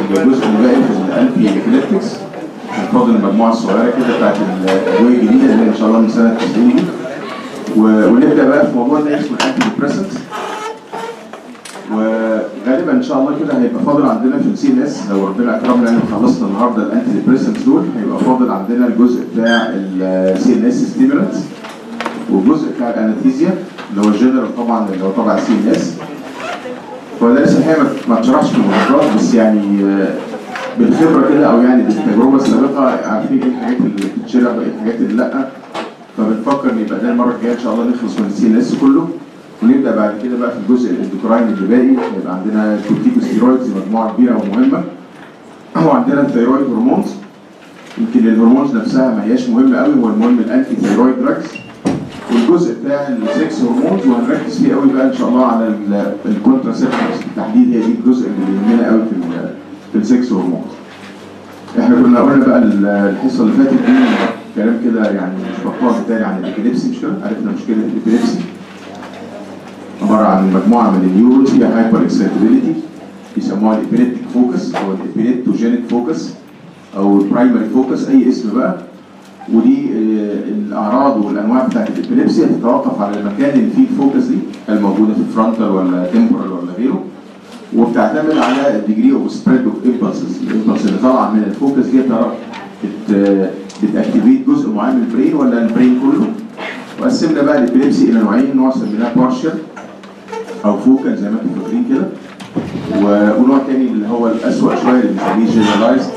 الجزء اللي باقي في الانتي ابيليبتكس فاضل المجموعه الصغيره كده بتاعت الادويه الجديده اللي ان شاء الله من سنه 90 دي و- ونبدا بقى في موضوع اللي اسمه الانتي ديبريسنت وغالبا ان شاء الله كده هيبقى فاضل عندنا في السي ان اس لو ربنا اكرمنا ان خلصنا النهارده الانتي ديبريسنتس دول هيبقى فاضل عندنا الجزء بتاع السي ان اس ستيمولانتس والجزء بتاع الانستيزيا اللي هو الجنرال طبعا اللي هو تبع السي ان اس وده لسه الحقيقه ما- ما اتشرحش في المحاضرات بس يعني آه، بالخبره كده او يعني بالتجربه السابقه عارفين ايه الحاجات اللي بتتشرح وايه الحاجات اللي لا فبنفكر ان يبقى ده المره الجايه ان شاء الله نخلص من السي ان اس كله ونبدا بعد كده بقى في الجزء الاندوكراين اللي باقي هيبقى عندنا كورتيكوستيرويدز مجموعه كبيره ومهمه وعندنا الثيرويد هرمونز يمكن الهرمونز نفسها ما هياش مهمه قوي هو المهم الانتي ثيرويد دراجز والجزء بتاع السكس هرمونز وهنركز فيه قوي بقى ان شاء الله على الكونتراسيبتيفز بالتحديد هي دي الجزء اللي يهمنا قوي في ال- في السكس هرمونز. احنا كنا قلنا بقى ال- الحصه اللي فاتت دي كلام كده يعني مش بطال تاني عن الابيليبسي مش كده؟ عرفنا مشكله الابيليبسي عباره عن مجموعه من النيورونز فيها هايبر اكسايتابيليتي بيسموها الابيليبتيك فوكس او الابيليبتوجينيك فوكس او البرايمري فوكس اي اسم بقى ودي آه، الاعراض والانواع بتاعت الابيليبسي هتتوقف على المكان اللي فيه الفوكس دي هل موجوده في الفرونتال ولا تمبرال ولا غيره وبتعتمد على الديجري اوف سبريد اوف امبلسز الامبلس اللي طالعه من الفوكس دي ترى بت بتاكتيفيت جزء معين من البرين ولا البرين كله وقسمنا بقى الابيليبسي الى نوعين نوع سميناه بارشل او فوكال زي ما انتم فاكرين كده و- ونوع تاني اللي هو الاسوأ شويه اللي بنسميه جنرالايزد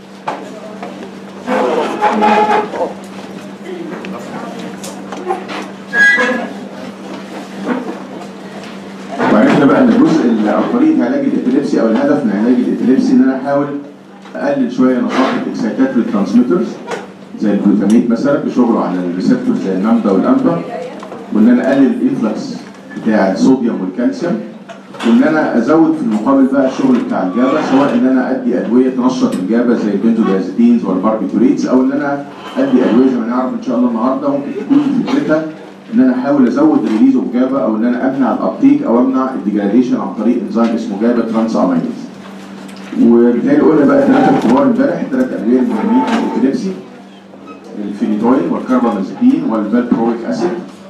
وعرفنا بقى ان الجزء ال- او طريقه علاج الابيليبسي او الهدف من علاج الابيليبسي ان انا احاول اقلل شويه نشاط الاكسيتاتوري ترانسميترز زي الجلوتاميت مثلا بشغله على الريسبتورز زي النامدا والامبا وان انا اقلل الانفلكس بتاع الصوديوم والكالسيوم وان انا ازود في المقابل بقى الشغل بتاع الجابا سواء ان انا ادي ادويه تنشط الجابا زي البنزودازيدينز والباربيتوريتس او ان انا ادي ادويه زي ما نعرف ان شاء الله النهارده ممكن تكون فكرتها ان انا احاول ازود الريليز اوف جابا او ان انا امنع الابتيك او امنع الديجراديشن عن طريق انزيم اسمه جابا ترانس امينيز وبالتالي قلنا بقى ثلاثه كبار امبارح الثلاث ادويه المهمين في الابيليبسي الفينيتوين والكربامازepine والفالبرويك اسيد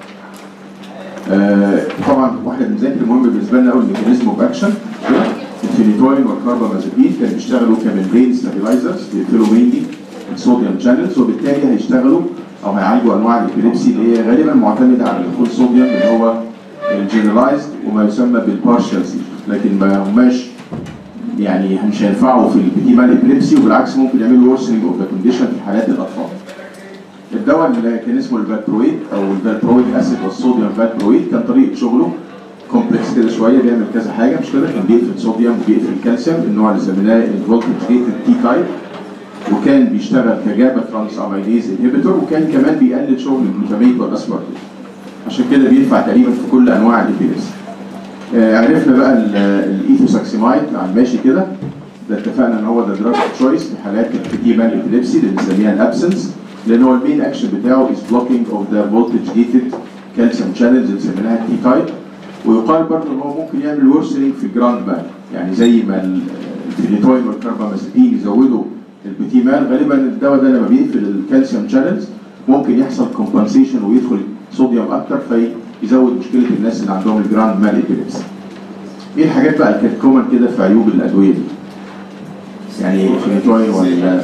آه، طبعا واحنا بنذاكر المهم بالنسبه لنا قوي الميكانيزم اوف اكشن الفينيتوين والكربامازepine كانوا بيشتغلوا كممبرين ستابلايزرز بيقفلوا مينلي الصوديوم شانلز وبالتالي هيشتغلوا او هيعالجوا انواع الابيليبسي اللي هي غالبا معتمده على دخول صوديوم اللي هو الجنرالايزد وما يسمى بالبارشال سيجر لكن ما هماش يعني مش هينفعوا في البيتيمال ابيليبسي وبالعكس ممكن يعملوا worsening اوف ذا كونديشن في حالات الاطفال. الدواء اللي كان اسمه الفالبرويد او الفالبرويد اسيد والصوديوم فالبرويد كان طريقه شغله كومبلكس كده شويه بيعمل كذا حاجه مش كده كان بيقفل صوديوم وبيقفل كالسيوم النوع اللي سميناه الفولتج جيتد تي تايب وكان بيشتغل كجابا ترانس اميليز انهبيتور وكان كمان بيقلل شغل الجلوتاميت والاسبرتيت عشان كده بينفع تقريبا في كل انواع الابيليبسي آه، عرفنا بقى ال- الايثوساكسيمايد على الماشي كده ده اتفقنا ان هو ده دراج تشويس في حالات البيتيمال ابيليبسي اللي بنسميها الابسنس لان هو المين اكشن بتاعه از بلوكينج اوف ذا فولتج جيتد كالسيوم شانلز اللي بنسميها تي تايب ويقال برضه ان هو ممكن يعمل ورسنج في الجراند مان يعني زي ما ال- الفينيتوين والكربامازepine يزودوا البيتيمال غالبا الدواء ده لما بيقفل الكالسيوم شانلز ممكن يحصل كومبنسيشن ويدخل صوديوم اكتر فيزود مشكله الناس اللي عندهم الجراند مان ابيليبسي. ايه الحاجات بقى اللي كانت كومن كده في عيوب الادويه دي؟ يعني فينيتوين ولا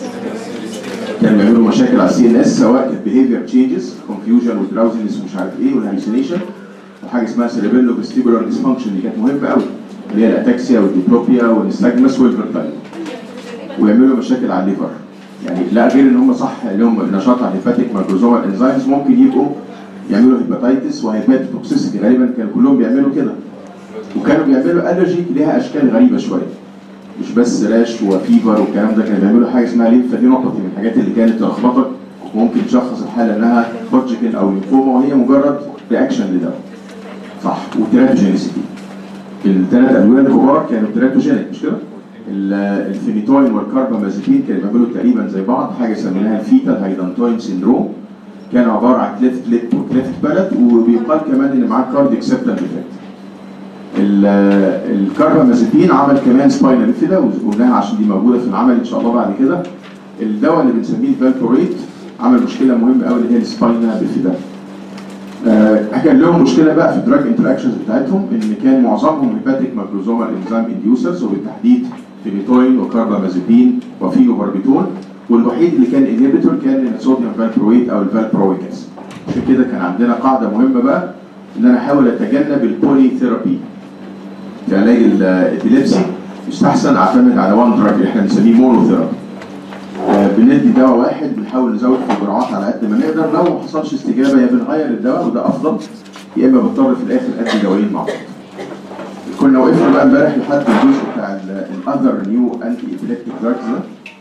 كانوا بيعملوا مشاكل على السي ان اس سواء كانت بيهيفير تشينجز كونفيوجن ودراوزنس ومش عارف ايه والهالوسينيشن وحاجه اسمها سيريبيلو فيستيبولار ديسفانكشن دي كانت مهمه قوي اللي هي الاتاكسيا والديبلوبيا والنستاجمس والفيرتايل ويعملوا مشاكل على الليفر يعني لا غير ان هم صح لهم نشاط على الهيباتيك مايكروزومال انزيمز ممكن يبقوا يعملوا هيباتيتس وهيباتوكسيسيتي غالبا كانوا كلهم بيعملوا كده وكانوا بيعملوا الرجي ليها اشكال غريبه شويه مش بس راش وفيفر والكلام ده كانوا بيعملوا حاجه اسمها ليمفا دي نقطه من الحاجات اللي كانت تلخبطك وممكن تشخص الحاله انها هوجكن او ليمفوما وهي مجرد رياكشن لدواء صح وتيراتوجينيسيتي الثلاث ادويه الكبار كانوا تيراتوجينيك مش كده؟ ال- الفينيتوين والكاربامازepine كانوا بيعملوا تقريبا زي بعض حاجه سميناها الفيتال هايدانتوين سيندروم كانوا عباره عن كليفت ليب وكليفت بالت وبيقال كمان ان معاه كارديك سيبتال ديفكت الكاربامازيبين عمل كمان سباينال بيفيدا وقلناها عشان دي موجوده في العمل ان شاء الله بعد كده الدواء اللي بنسميه الفالبوريت عمل مشكله مهمه قوي اللي هي السباينا بيفيدا آه كان لهم مشكله بقى في الدراج انتراكشنز بتاعتهم ان كان معظمهم هيباتيك ماكروزومال انزيم انديوسرز وبالتحديد فينيتوين وكاربامازيبين وفينوباربيتون والوحيد اللي كان انهبيتور كان الصوديوم فالبرويت او الفالبرويك اسيد عشان كده كان عندنا قاعده مهمه بقى ان انا احاول اتجنب البولي ثيرابي في علاج الابيليبسي يستحسن اعتمد على وان دراج احنا بنسميه مونو ثيرابي بندي دواء واحد بنحاول نزود في الجرعات على قد ما نقدر لو ما حصلش استجابه يا بنغير الدواء وده افضل يا اما بضطر في الاخر ادي دوايين مع بعض. كنا وقفنا بقى امبارح لحد الجزء بتاع الاذر نيو انتي ابيليبتيك دراجز ده.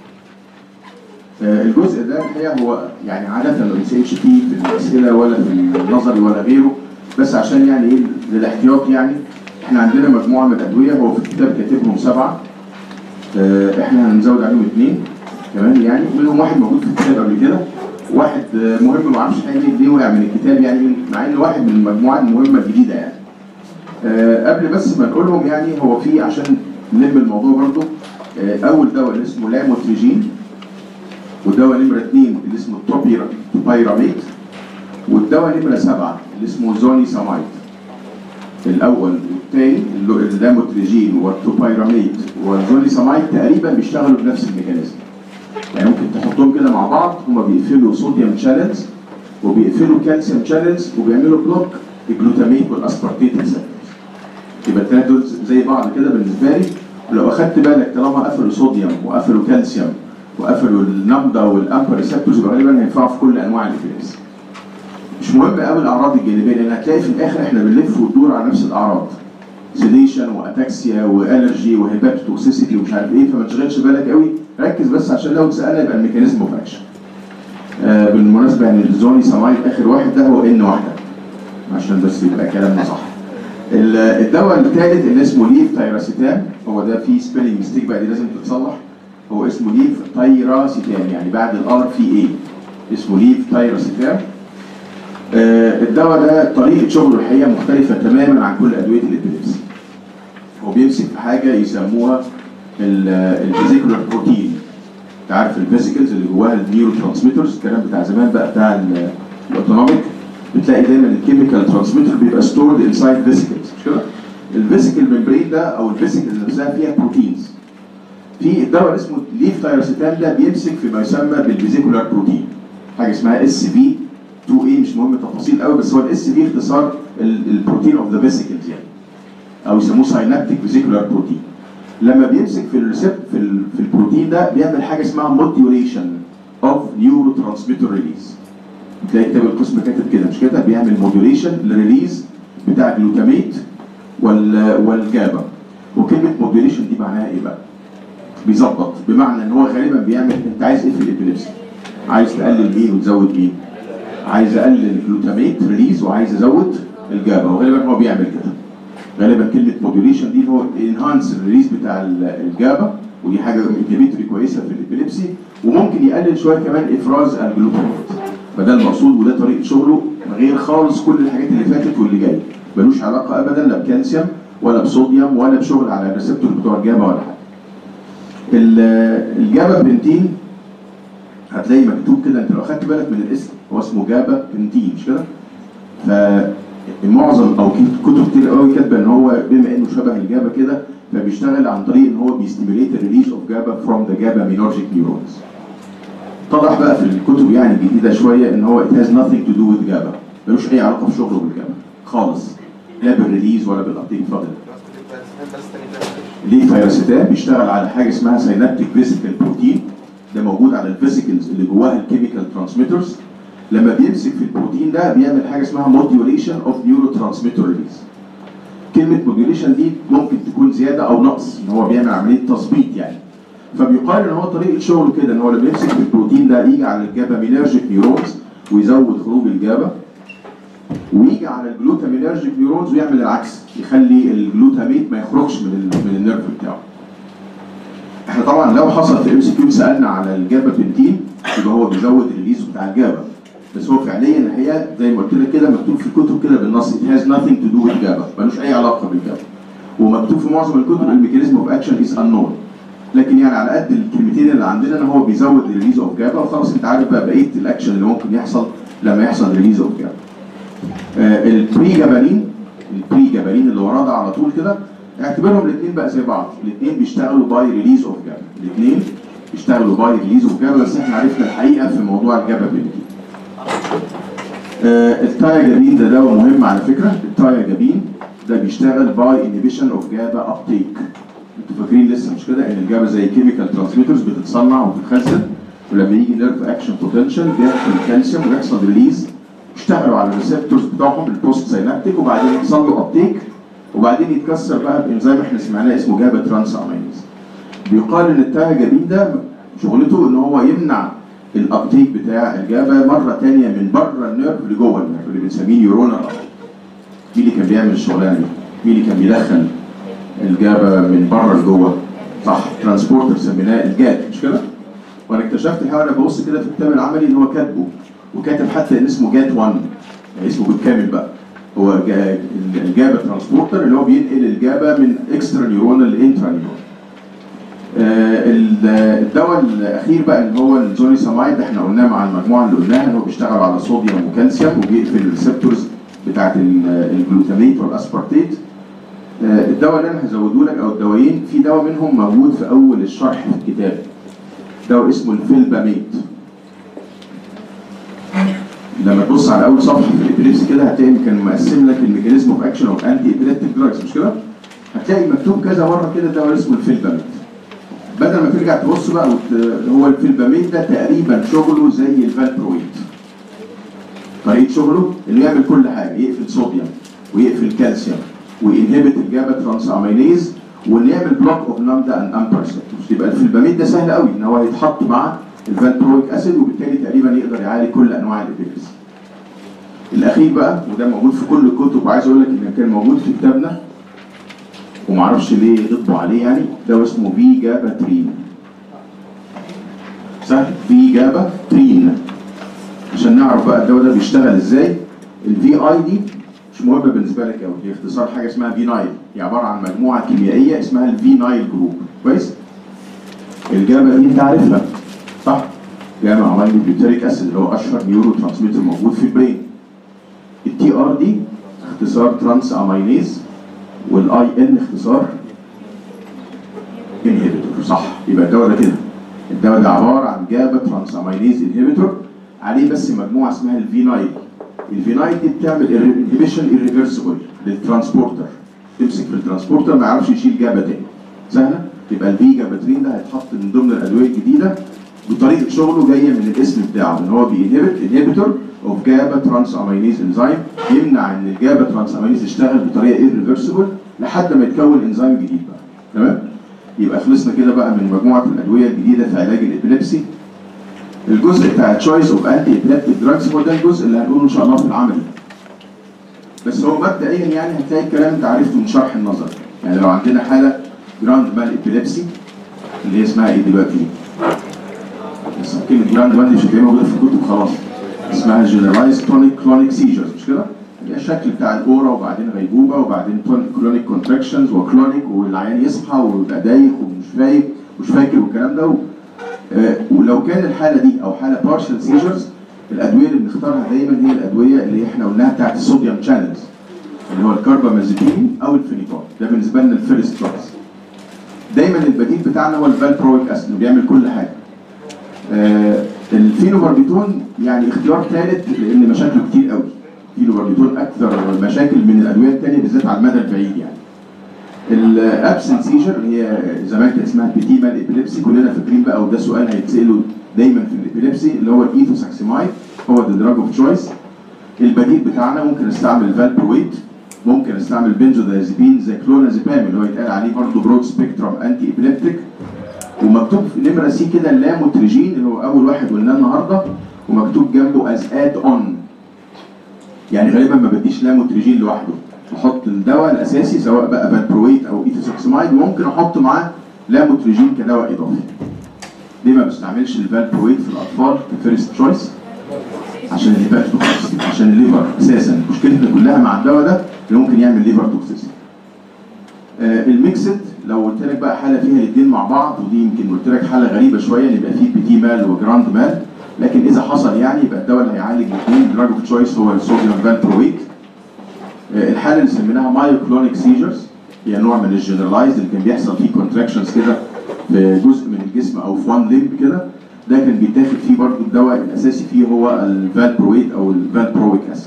الجزء ده الحقيقه هو يعني عاده ما بنسالش فيه في الاسئله ولا في النظري ولا غيره بس عشان يعني ايه للاحتياط يعني احنا عندنا مجموعه من الادويه هو في الكتاب كاتبهم سبعه احنا هنزود عليهم اثنين كمان يعني منهم واحد موجود في الكتاب قبل كده واحد مهم ما اعرفش حاجه ليه وقع من الكتاب يعني مع انه واحد من المجموعات المهمه الجديده يعني. أه قبل بس ما نقولهم يعني هو في عشان نلم الموضوع برضه أه اول دواء اللي اسمه لاموتريجين والدواء نمره اثنين اللي اسمه توبايراميت والدواء نمره سبعه اللي اسمه زوني سامايد. الاول والثاني اللاموتريجين والتوبايراميت والزوني سامايد تقريبا بيشتغلوا بنفس الميكانيزم. يعني ممكن تحطهم كده مع بعض هما بيقفلوا صوديوم شانلز وبيقفلوا كالسيوم شانلز وبيعملوا بلوك الجلوتاميت والاسبارتيت ريسبتورز يبقى الثلاثه دول زي بعض كده بالنسبه لي ولو اخدت بالك طالما قفلوا صوديوم وقفلوا كالسيوم وقفلوا النمدا والامبا ريسبتورز يبقى غالبا هينفعوا في كل انواع الافلاس مش مهم قوي الاعراض الجانبيه لان هتلاقي في الاخر احنا بنلف وندور على نفس الاعراض سيديشن واتاكسيا والرجي وهيباتوتوكسيسيتي ومش عارف ايه فما تشغلش بالك قوي ركز بس عشان لو اتسالنا يبقى الميكانيزم اوف اكشن. آه بالمناسبه يعني الزوني سامايد اخر واحد ده هو ان واحده عشان بس يبقى كلامنا صح. الدواء الثالث اللي اسمه ليف تايراسيتام هو ده فيه سبيلنج ميستيك بقى دي لازم تتصلح هو اسمه ليف تايراسيتام يعني بعد الار في اي اسمه ليف تايراسيتام آه الدواء ده طريقه شغله الحقيقه مختلفه تماما عن كل ادويه الابيليبسي. هو بيمسك في حاجه يسموها الفيزيكولار بروتين انت عارف الفيزيكلز اللي جواها النيورو ترانسميترز الكلام بتاع زمان بقى بتاع الاوتونوميك بتلاقي دايما الكيميكال ترانسميتر بيبقى ستورد انسايد فيزيكلز مش كده؟ الفيزيكال ميمبرين ده او الفيزيكلز نفسها فيها بروتينز في الدواء اللي اسمه ليف تايروسيتام ده بيمسك فيما يسمى بالفيزيكولار بروتين حاجه اسمها اس في 2 اي مش مهم التفاصيل قوي بس هو الاس في اختصار البروتين اوف ذا فيزيكلز يعني او يسموه ساينابتيك فيزيكولار بروتين لما بيمسك في الريسبت في, ال في البروتين ده بيعمل حاجه اسمها موديوليشن اوف نيورو ترانسميتر ريليز تلاقي كتاب القسم كاتب كده مش كده بيعمل موديوليشن للريليز بتاع الجلوتاميت وال والجابا وكلمه موديوليشن دي معناها ايه بقى؟ بيظبط بمعنى ان هو غالبا بيعمل انت عايز ايه في الابيليبسي؟ عايز تقلل مين وتزود مين؟ عايز اقلل الجلوتاميت ريليز وعايز ازود الجابا وغالبا هو بيعمل كده غالبا كلمه موديوليشن دي هو انهانس الريليز بتاع الجابا ودي حاجه انهبيتوري كويسه في الابيليبسي وممكن يقلل شويه كمان افراز الجلوتاميت فده المقصود وده طريقه شغله غير خالص كل الحاجات اللي فاتت واللي جايه ملوش علاقه ابدا لا بكالسيوم ولا بصوديوم ولا بشغل على الريسبتور بتوع الجابا ولا حاجه. الجابا بنتين هتلاقي مكتوب كده انت لو اخدت بالك من الاسم هو اسمه جابا بنتين مش كده؟ فمعظم او كتب كتير قوي كاتبه ان هو بما انه شبه الجابا كده فبيشتغل عن طريق ان هو بيستيميليت الريليز اوف جابا فروم ذا جابا مينورجيك نيورونز. اتضح بقى في الكتب يعني الجديده شويه ان هو it has nothing to do with جابا ملوش اي علاقه في شغله بالجابا خالص لا بالريليز ولا بالابتيك اتفضل. ليه فيروسيتام بيشتغل على حاجه اسمها سينابتيك فيزيكال بروتين ده موجود على الفيزيكلز اللي جواها الكيميكال ترانسميترز لما بيمسك في البروتين ده بيعمل حاجه اسمها موديوليشن اوف نيورو ترانسميتر ريليز كلمه موديوليشن دي ممكن تكون زياده او نقص ان هو بيعمل عمليه تظبيط يعني فبيقال ان هو طريقه شغله كده ان هو لما يمسك في البروتين ده يجي على الجابامينرجيك نيورونز ويزود خروج الجابا ويجي على الجلوتامينرجيك نيورونز ويعمل العكس يخلي الجلوتاميت ما يخرجش من ال من النيرف بتاعه. احنا طبعا لو حصل في ام سي كيو سالنا على الجابا بنتين يبقى هو بيزود الريليز بتاع الجابا بس هو فعليا الحقيقه زي ما قلت لك كده مكتوب في الكتب كده بالنص it has nothing to do with جابا ملوش اي علاقه بالجابا ومكتوب في معظم الكتب الميكانيزم اوف اكشن از انون لكن يعني على قد الكلمتين اللي عندنا ان هو بيزود الريليز اوف جابا وخلاص انت عارف بقى بقيه الاكشن اللي ممكن يحصل لما يحصل ريليز اوف جابا. آه البري جبلين البري جبلين اللي وراه ده على طول كده اعتبرهم الاثنين بقى زي بعض الاثنين بيشتغلوا باي ريليز اوف جابا الاثنين بيشتغلوا باي ريليز اوف جابا بس احنا عرفنا الحقيقه في موضوع الجابا بيلتين. آه التايجابين ده دواء مهم على فكره التايجابين ده بيشتغل باي انهبيشن اوف جابا ابتيك انتوا فاكرين لسه مش كده ان الجابا زي كيميكال ترانسميترز بتتصنع وتتخزن ولما يجي نيرف اكشن بوتنشال بيحصل الكالسيوم ويحصل ريليز يشتغلوا على الريسبتورز بتوعهم البوست سينابتيك وبعدين يحصل له ابتيك وبعدين يتكسر بقى بانزيم احنا سمعناه اسمه جابا ترانس امينيز بيقال ان التاجابين ده شغلته ان هو يمنع الابتيك بتاع الجابا مره ثانيه من بره النيرف لجوه النيرف اللي بنسميه نيورونال مين اللي كان بيعمل الشغلانه دي؟ مين اللي كان بيدخل الجابا من بره لجوه؟ صح ترانسبورتر سميناه الجات مش كده؟ وانا اكتشفت الحقيقه انا ببص كده في الكتاب العملي ان هو كاتبه وكاتب حتى ان اسمه جات 1 يعني اسمه بالكامل بقى هو جا الجابا ترانسبورتر اللي هو بينقل الجابا من اكسترا نيورونال لانترا نيورونال آه الدواء الاخير بقى اللي هو الزونيسامايد احنا قلناه مع المجموعه اللي قلناها ان هو بيشتغل على صوديوم وكالسيوم وبيقفل الريسبتورز بتاعت الجلوتاميت والاسبارتيت آه الدواء اللي انا هزوده لك او الدوايين في دواء منهم موجود في اول الشرح في الكتاب دواء اسمه الفيلباميت لما تبص على اول صفحه في الابيليبسي كده هتلاقي كان مقسم لك الميكانيزم اوف اكشن اوف انتي ابيليبتيك دراجز مش كده؟ هتلاقي مكتوب كذا مره كده دواء اسمه الفيلباميت بدل ما ترجع تبص بقى وت... هو الفيلباميت ده تقريبا شغله زي الفالبرويد طريقه شغله انه يعمل كل حاجه يقفل صوديوم ويقفل كالسيوم وينهبت الجابا ترانس امينيز وان يعمل بلوك اوف نامدا اند امبر يبقى الفيلباميد ده سهل قوي ان هو يتحط مع الفالبرويك اسيد وبالتالي تقريبا يقدر يعالج كل انواع الابيليبسي. الاخير بقى وده موجود في كل الكتب وعايز اقول لك ان كان موجود في كتابنا ومعرفش ليه غضبوا عليه يعني ده اسمه في جابا ترين. سهل في جابا ترين عشان نعرف بقى الدواء ده بيشتغل ازاي الفي اي دي مش مهمه بالنسبه لك قوي هي اختصار حاجه اسمها فينايل هي عباره عن مجموعه كيميائيه اسمها الفينايل جروب كويس الجابا دي انت عارفها صح جامع امينو بيوتريك اسيد اللي هو اشهر نيورو ترانسميتر موجود في البرين التي ار دي اختصار ترانس امينيز والاي ان اختصار انهبيتور صح يبقى الدواء ده كده الدواء ده عباره عن جابا ترانس امينيز انهبيتور عليه بس مجموعه اسمها الفينايل الفينايل دي بتعمل انهبيشن irreversible للترانسبورتر تمسك في الترانسبورتر ما يعرفش يشيل جابا تاني سهله يبقى الفي جاباترين ده هيتحط من ضمن الادويه الجديده وطريقه شغله جايه من الاسم بتاعه ان هو بينهبت انهبيتور اوف جابا ترانس امينيز انزيم يمنع ان الجابا ترانس امينيز يشتغل بطريقه irreversible لحد ما يتكون انزيم جديد بقى تمام يبقى خلصنا كده بقى من مجموعه الادويه الجديده في علاج الابيليبسي الجزء بتاع تشويس اوف انتي ابيليبتيك دراجز هو ده الجزء اللي هنقوله ان شاء الله في العملي بس هو مبدئيا يعني هتلاقي الكلام انت عرفته من شرح النظر يعني لو عندنا حاله جراند مان ابيليبسي اللي هي اسمها ايه دلوقتي؟ بس كلمه جراند مان دي مش هتلاقيها موجوده في الكتب خلاص اسمها جنرالايز تونيك كلونيك سيجرز مش كده؟ هي الشكل بتاع الاورا وبعدين غيبوبه وبعدين كلونيك كونتراكشنز وكلونيك والعيان يصحى ويبقى دايخ ومش فايق مش فاكر والكلام ده و... آه ولو كان الحاله دي او حاله بارشل سيجرز الادويه اللي بنختارها دايما هي الادويه اللي احنا قلناها بتاعت الصوديوم شانلز اللي هو الكربامازيبين او الفينيتول ده بالنسبه لنا الفيرست تشويس دايما البديل بتاعنا هو الفالبرويك اسيد بيعمل كل حاجه آه الفينوباربيتون يعني اختيار ثالث لان مشاكله كتير قوي الفينوباربيتون اكثر مشاكل من الادويه الثانيه بالذات على المدى البعيد يعني الابسنت سيجر اللي هي زمان كانت اسمها بيتيمال ابيليبسي كلنا فاكرين بقى وده سؤال هيتسالوا دايما في الابيليبسي اللي هو الايثوساكسيمايد هو ده دراج اوف تشويس البديل بتاعنا ممكن نستعمل فالبرويت ممكن نستعمل بنزودازيبين زي كلونازيبام اللي هو يتقال عليه برضه برود سبيكترم انتي ابيليبتيك ومكتوب في نمره سي كده اللاموتريجين اللي هو اول واحد قلناه النهارده ومكتوب جنبه از اد اون يعني غالبا ما بديش لاموتريجين لوحده احط الدواء الاساسي سواء بقى فالبرويت او ايثوساكسمايد وممكن احط معاه لاموتريجين كدواء اضافي ليه ما بستعملش الفالبرويت في الاطفال كفيرست تشويس عشان الهيباتوتوكسيسيتي عشان الليفر اساسا مشكلتنا كلها مع الدواء ده اللي ممكن يعمل ليفر توكسيسيتي آه، الميكسد لو قلت لك بقى حاله فيها الاثنين مع بعض ودي يمكن قلت لك حاله غريبه شويه ان يبقى فيه بيتي مال وجراند مال لكن اذا حصل يعني يبقى الدواء اللي هيعالج الاثنين دراج اوف تشويس هو الصوديوم فالبرويت آه، الحاله اللي سميناها مايوكلونيك سيجرز هي نوع من الجنرالايزد اللي كان بيحصل فيه كونتراكشنز كده في جزء من الجسم او في وان ليمب كده ده كان بيتاخد فيه برضه الدواء الاساسي فيه هو الفالبرويت او الفالبرويك اسيد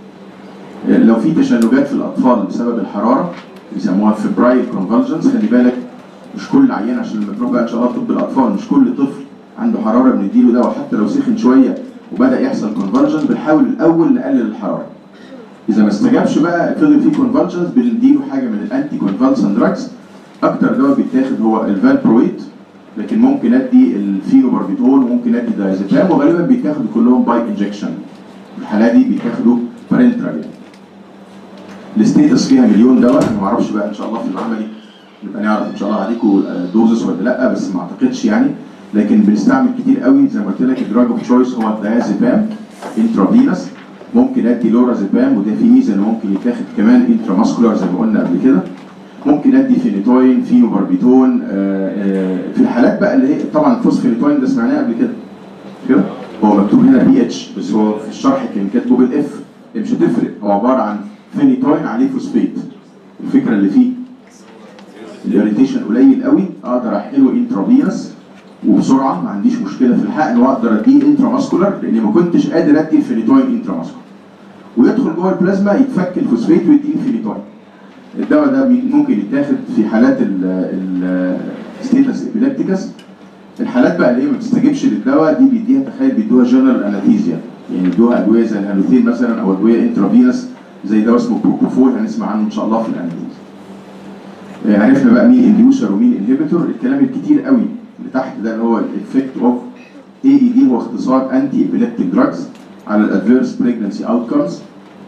لو في تشنجات في الاطفال بسبب الحراره بيسموها فبرايل كونفالجنس خلي بالك مش كل عيان عشان لما تروح بقى ان شاء الله طب الاطفال مش كل طفل عنده حراره بنديله دواء حتى لو سخن شويه وبدا يحصل كونفالجن بنحاول الاول نقلل الحراره اذا ما استجابش بقى فضل فيه كونفالجنس بنديله حاجه من الانتي كونفالسن دراجز اكتر دواء بيتاخد هو الفالبرويت لكن ممكن ادي الفينوباربيتول وممكن ادي دايزيبام وغالبا بيتاخدوا كلهم باي انجكشن الحالات دي بيتاخدوا بارنترال الستيتس فيها مليون دواء انا ما اعرفش بقى ان شاء الله في العملي نبقى نعرف ان شاء الله عليكم دوزس ولا لا بس ما اعتقدش يعني لكن بنستعمل كتير قوي زي ما قلت لك الدراج اوف تشويس هو الدايازيبام انترافينس ممكن ادي لورازيبام وده في ميزه انه ممكن يتاخد كمان انترا ماسكولار زي ما قلنا قبل كده ممكن ادي فينيتوين فينوباربيتون آه، آه، في الحالات بقى اللي هي طبعا الفوسفينيتوين ده سمعناه قبل كده مش كده هو مكتوب هنا بي اتش بس هو في الشرح كان كاتبه بالاف مش هتفرق هو عباره عن فينيتوين عليه فوسفيت الفكره اللي فيه الاريتيشن قليل قوي اقدر احقنه انترافينس وبسرعه ما عنديش مشكله في الحقن واقدر اديه انترا ماسكولار لاني ما كنتش قادر ادي الفينيتوين انترا ماسكولار ويدخل جوه البلازما يتفك الفوسفيت ويديه الفينيتوين الدواء ده بي- ممكن يتاخد في حالات الستيتس ابيليبتيكس الحالات بقى اللي هي ما بتستجيبش للدواء دي بيديها تخيل بيدوها جنرال انستيزيا يعني بيدوها ادويه زي الهالوثين مثلا او ادويه انترافينس زي دواء اسمه بروكوفول هنسمع عنه ان شاء الله في الانستيزيا آه، عرفنا بقى مين انديوسر ومين انهبيتور الكلام الكتير قوي اللي تحت ده اللي هو الافكت اوف اي اي دي هو اختصار انتي ابيليبتيك دراجز على الادفيرس بريجنسي اوتكمز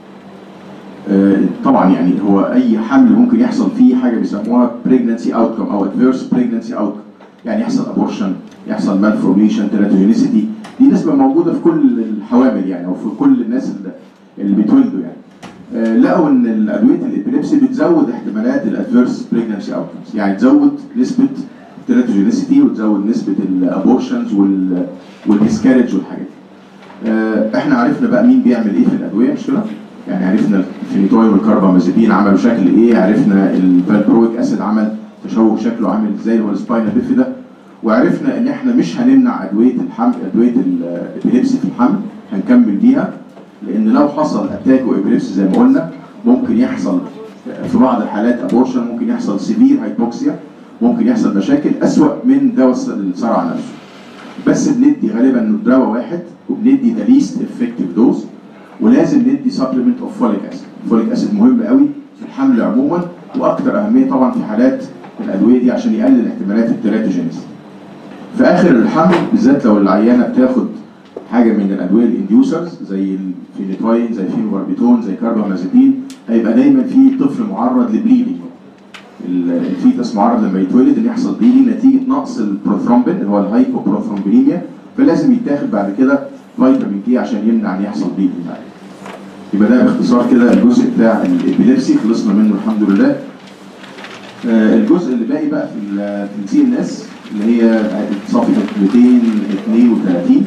طبعا يعني هو اي حمل ممكن يحصل فيه حاجه بيسموها بريجنسي اوتكم او ادفيرس بريجنسي اوتكم يعني يحصل ابورشن يحصل مالفورميشن تيراتوجينيسيتي دي نسبه موجوده في كل الحوامل يعني او في كل الناس اللي, اللي بيتولدوا يعني آه، لقوا ان الادويه الابيليبسي بتزود احتمالات الادفيرس بريجنسي اوتكمز يعني تزود نسبه التيراتوجينيسيتي وتزود نسبه الابورشنز والمسكارج والحاجات دي. آه، احنا عرفنا بقى مين بيعمل ايه في الادويه مش كده؟ يعني عرفنا الفينيتوين والكربامازيبين عملوا شكل ايه عرفنا الفالبرويك اسيد عمل تشوه شكله عامل ازاي اللي هو السباينا بيفيدا وعرفنا ان احنا مش هنمنع ادويه الحمل ادويه الابيليبسي في الحمل هنكمل بيها لان لو حصل اتاك وابيليبسي زي ما قلنا ممكن يحصل في بعض الحالات ابورشن ممكن يحصل سيفير هايبوكسيا ممكن يحصل مشاكل اسوأ من دواء الصرع نفسه بس بندي غالبا دواء واحد وبندي ذا ليست افكتيف دوز ولازم ندي سبلمنت اوف فوليك اسيد الفوليك اسيد مهم قوي في الحمل عموما واكثر اهميه طبعا في حالات الادويه دي عشان يقلل احتمالات التيراتوجينيس في اخر الحمل بالذات لو العيانه بتاخد حاجه من الادويه الانديوسرز زي الفينيتوين زي فينوباربيتون زي كاربامازيبين هيبقى دايما في طفل معرض لبليدنج الفيتس معرض لما يتولد ان يحصل بليدنج نتيجه نقص البروثرومبين اللي هو الهايبوبروثرومبينيميا فلازم يتاخد بعد كده فيتامين كي عشان يمنع ان يحصل بليدنج بعد يبقى ده باختصار كده الجزء بتاع الابيليبسي خلصنا منه الحمد لله آه، الجزء اللي باقي بقى في ال- في السي ان اس اللي هي صفحه 232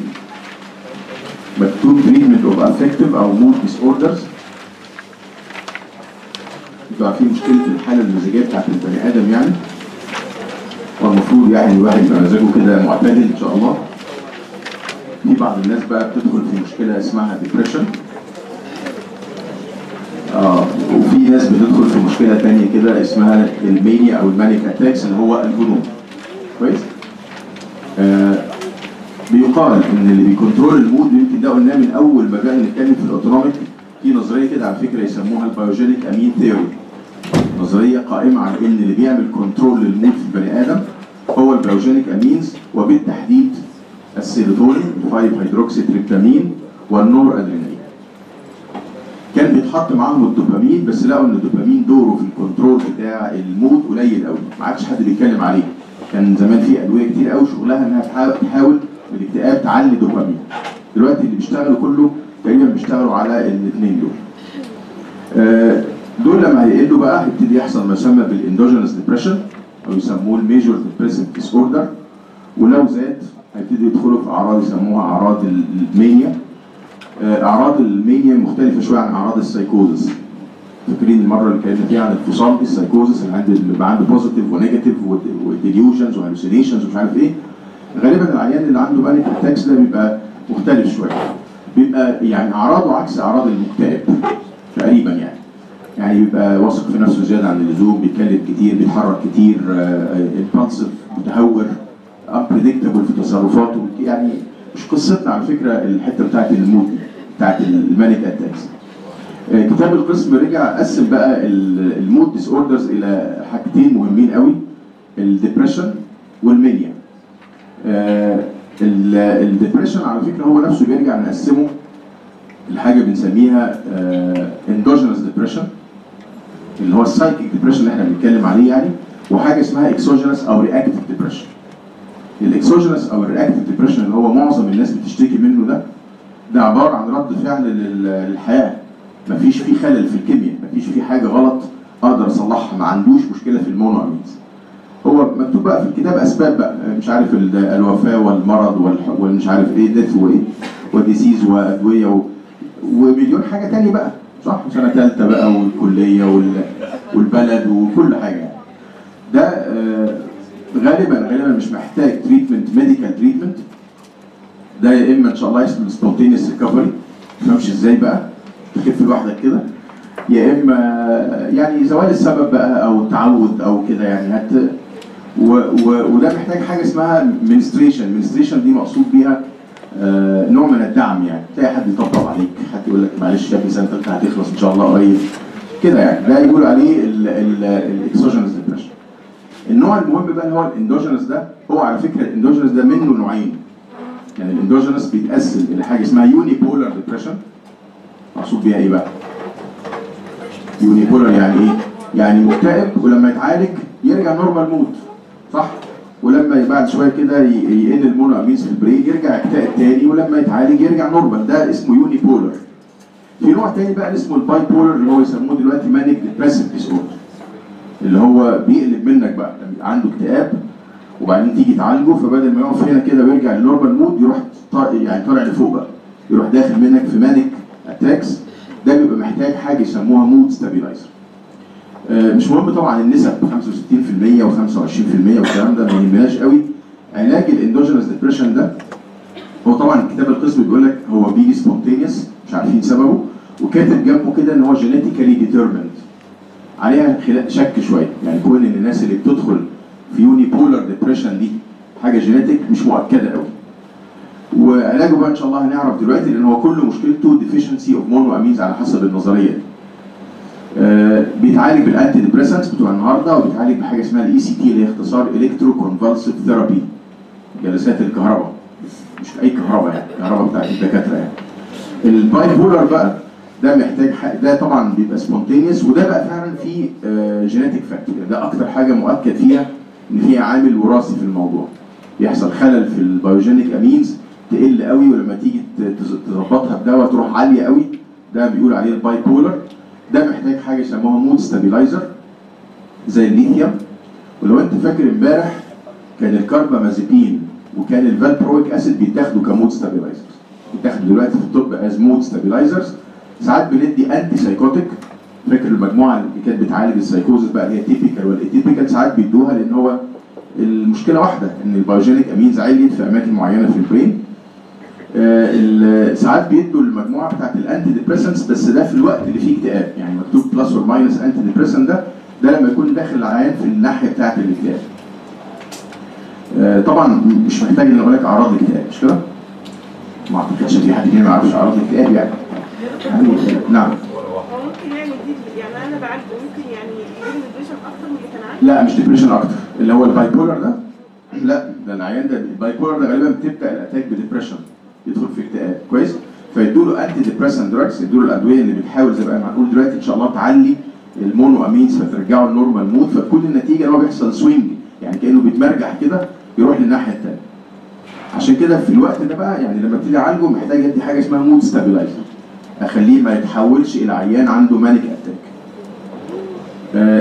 مكتوب تريتمنت اوف افكتيف او مود ديس اوردرز انتوا عارفين مشكله الحاله المزاجيه بتاعت البني ادم يعني والمفروض يعني الواحد يبقى مزاجه كده معتدل ان شاء الله في بعض الناس بقى بتدخل في مشكله اسمها ديبريشن اه وفي ناس بتدخل في مشكله تانية كده اسمها المانيا او المانيك اتاكس اللي هو الجنون كويس آه بيقال ان اللي بيكنترول المود يمكن ده قلناه من اول ما بدأنا نتكلم في الاوتونوميك في نظريه كده على فكره يسموها البيوجينيك امين ثيوري نظريه قائمه على ان اللي بيعمل كنترول للمود في البني ادم هو البيوجينيك امينز وبالتحديد السيروتونين 5 هيدروكسي تريبتامين والنور ادرينالين كان بيتحط معاهم الدوبامين بس لقوا ان الدوبامين دوره في الكنترول بتاع المود قليل قوي ما عادش حد بيتكلم عليه كان زمان في ادويه كتير قوي شغلها انها تحاول تحاول بالاكتئاب تعلي الدوبامين دلوقتي اللي بيشتغلوا كله تقريبا بيشتغلوا على الاثنين دول آه، دول لما هيقلوا بقى هيبتدي يحصل ما يسمى بالاندوجينس ديبريشن او يسموه الميجور ديبريسيف ديس اوردر ولو زاد هيبتدي يدخلوا في اعراض يسموها اعراض المانيا آه، اعراض المانيا مختلفه شويه عن اعراض السايكوزس فاكرين المره اللي اتكلمنا فيها عن الفصام دي السايكوزس اللي عنده اللي بيبقى عنده بوزيتيف ونيجاتيف وديليوجنز وهلوسينيشنز ومش عارف ايه غالبا العيان اللي عنده بانيك اتاكس ده بيبقى مختلف شويه بيبقى يعني اعراضه عكس اعراض المكتئب تقريبا يعني يعني بيبقى واثق في نفسه زياده عن اللزوم بيتكلم كتير بيتحرك كتير امبالسيف متهور unpredictable في تصرفاته يعني مش قصتنا على فكره الحته بتاعت المود بتاعت المانيك اتاكس آه، كتاب القسم رجع قسم بقى ال- المود ديس اوردرز الى حاجتين مهمين قوي الدبريشن والمانيا الدبريشن على فكره هو نفسه بيرجع نقسمه لحاجه بنسميها اندوجينس ديبريشن اللي هو السايكيك ديبريشن اللي احنا بنتكلم عليه يعني وحاجه اسمها اكسوجينس او رياكتيف ديبريشن الاكسوجينس او الرياكتيف ديبريشن اللي هو معظم الناس بتشتكي منه ده ده عباره عن رد فعل لل- للحياه مفيش فيه خلل في الكيمياء مفيش فيه حاجه غلط اقدر اصلحها ما عندوش مشكله في المونو امينز هو مكتوب بقى في الكتاب اسباب بقى مش عارف ال- الوفاه والمرض والح- والمش عارف ايه ديث وايه وديسيز وادويه و... ومليون حاجه تاني بقى صح سنه ثالثه بقى والكليه وال... والبلد وكل حاجه يعني. ده آه، غالبا غالبا مش محتاج تريتمنت ميديكال تريتمنت ده يا اما ان شاء الله اسمه سبونتينيوس ريكفري ما تفهمش ازاي بقى تخف لوحدك كده يا اما يعني زوال السبب بقى او التعود او كده يعني هت و و وده محتاج حاجه اسمها منستريشن منستريشن دي مقصود بيها آه نوع من الدعم يعني تلاقي حد يطبطب عليك حد يقول لك معلش يا ابني سنه ثالثه هتخلص ان شاء الله قريب كده يعني ده يقول عليه الاكسوجينس ديبريشن النوع المهم بقى اللي هو الاندوجينس ده هو على فكره الاندوجينس ده منه نوعين يعني الاندوجينس بيتقسم الى حاجه اسمها يوني بولار ديبريشن مقصود بيها ايه بقى؟ يوني بولار يعني ايه؟ يعني مكتئب ولما يتعالج يرجع نورمال مود صح؟ ولما بعد شويه كده ي- يقل المونو امينز في البرين يرجع يكتئب تاني ولما يتعالج يرجع نورمال ده اسمه يوني بولار في نوع تاني بقى اسمه الباي بولر اللي هو يسموه دلوقتي مانيك ديبريسيف ديس اوردر اللي هو بيقلب منك بقى لما يبقى عنده اكتئاب وبعدين تيجي تعالجه فبدل ما يقف هنا كده ويرجع للنورمال مود يروح طا- يعني طالع لفوق بقى يروح داخل منك في مانيك اتاكس ده بيبقى محتاج حاجه يسموها مود ستابيلايزر مش مهم طبعا النسب 65% و25% والكلام ده ما يهمناش قوي علاج الاندوجينس ديبريشن ده هو طبعا كتاب القسم بيقول لك هو بيجي سبونتينيوس مش عارفين سببه وكاتب جنبه كده ان هو جينيتيكالي ديترميند عليها خلا- شك شويه يعني كون ان الناس اللي بتدخل في يوني بولر ديبريشن دي حاجه جينيتك مش مؤكده قوي وعلاجه بقى ان شاء الله هنعرف دلوقتي لان هو كل مشكلته ديفيشنسي اوف مونو امينز على حسب النظريه دي. آه، بيتعالج بالانتي ديبريسنتس بتوع النهارده وبيتعالج بحاجه اسمها الاي سي تي اللي هي اختصار الكترو كونفالسيف ثيرابي جلسات الكهرباء مش اي كهرباء يعني الكهرباء بتاعت الدكاتره يعني الباي بولر بقى ده محتاج ح- ده طبعا بيبقى سبونتينيوس وده بقى فعلا فيه جينيتك فاكتور ده اكتر حاجه مؤكد فيها ان فيها عامل وراثي في الموضوع بيحصل خلل في البيوجينيك امينز تقل قوي ولما تيجي ت- تز- تظبطها بدواء تروح عاليه قوي ده بيقول عليه الباي بولر ده محتاج حاجه يسموها مود ستابيلايزر زي الليثيوم ولو انت فاكر امبارح كان الكاربامازيبين وكان الفالبرويك اسيد بيتاخدوا كمود ستابيلايزرز بيتاخدوا دلوقتي في الطب از مود ستابيلايزرز ساعات بندي انتي سايكوتيك فاكر المجموعه اللي كانت بتعالج السايكوزس بقى اللي هي تيبيكال والاتيبيكال ساعات بيدوها لان هو المشكله واحده ان البيوجينيك امينز عليت في اماكن معينه في البرين آه، ال- ساعات بيدوا المجموعه بتاعت الانتي ديبريسنتس بس ده في الوقت اللي فيه اكتئاب يعني مكتوب بلس اور ماينس انتي ديبريسنت ده ده لما يكون داخل العيان في الناحيه بتاعت الاكتئاب. آه، طبعا مش محتاج ان اقول لك اعراض الاكتئاب مش كده؟ ما اعتقدش في حد فينا ما يعرفش اعراض الاكتئاب يعني. يعني نعم هو ممكن يعني دي يعني انا بعالجه ممكن يعني يجيب ديبريشن اكتر من اللي كان عندي لا مش ديبريشن اكتر اللي هو الباي بولر ده لا ده العيان ده الباي بولر ده غالبا بتبدا الاتاك بديبريشن يدخل في اكتئاب كويس فيدوا له انتي ديبريسنت دراجز يدوا له الادويه اللي بتحاول زي ما هنقول دلوقتي ان شاء الله تعلي المونو امينز فترجعه النورمال مود فتكون النتيجه ان هو بيحصل سوينج يعني كانه بيتمرجح كده يروح للناحيه الثانيه عشان كده في الوقت ده بقى يعني لما ابتدي اعالجه محتاج ادي حاجه اسمها مود ستابيلايزر اخليه ما يتحولش الى عيان عنده مانيك اتاك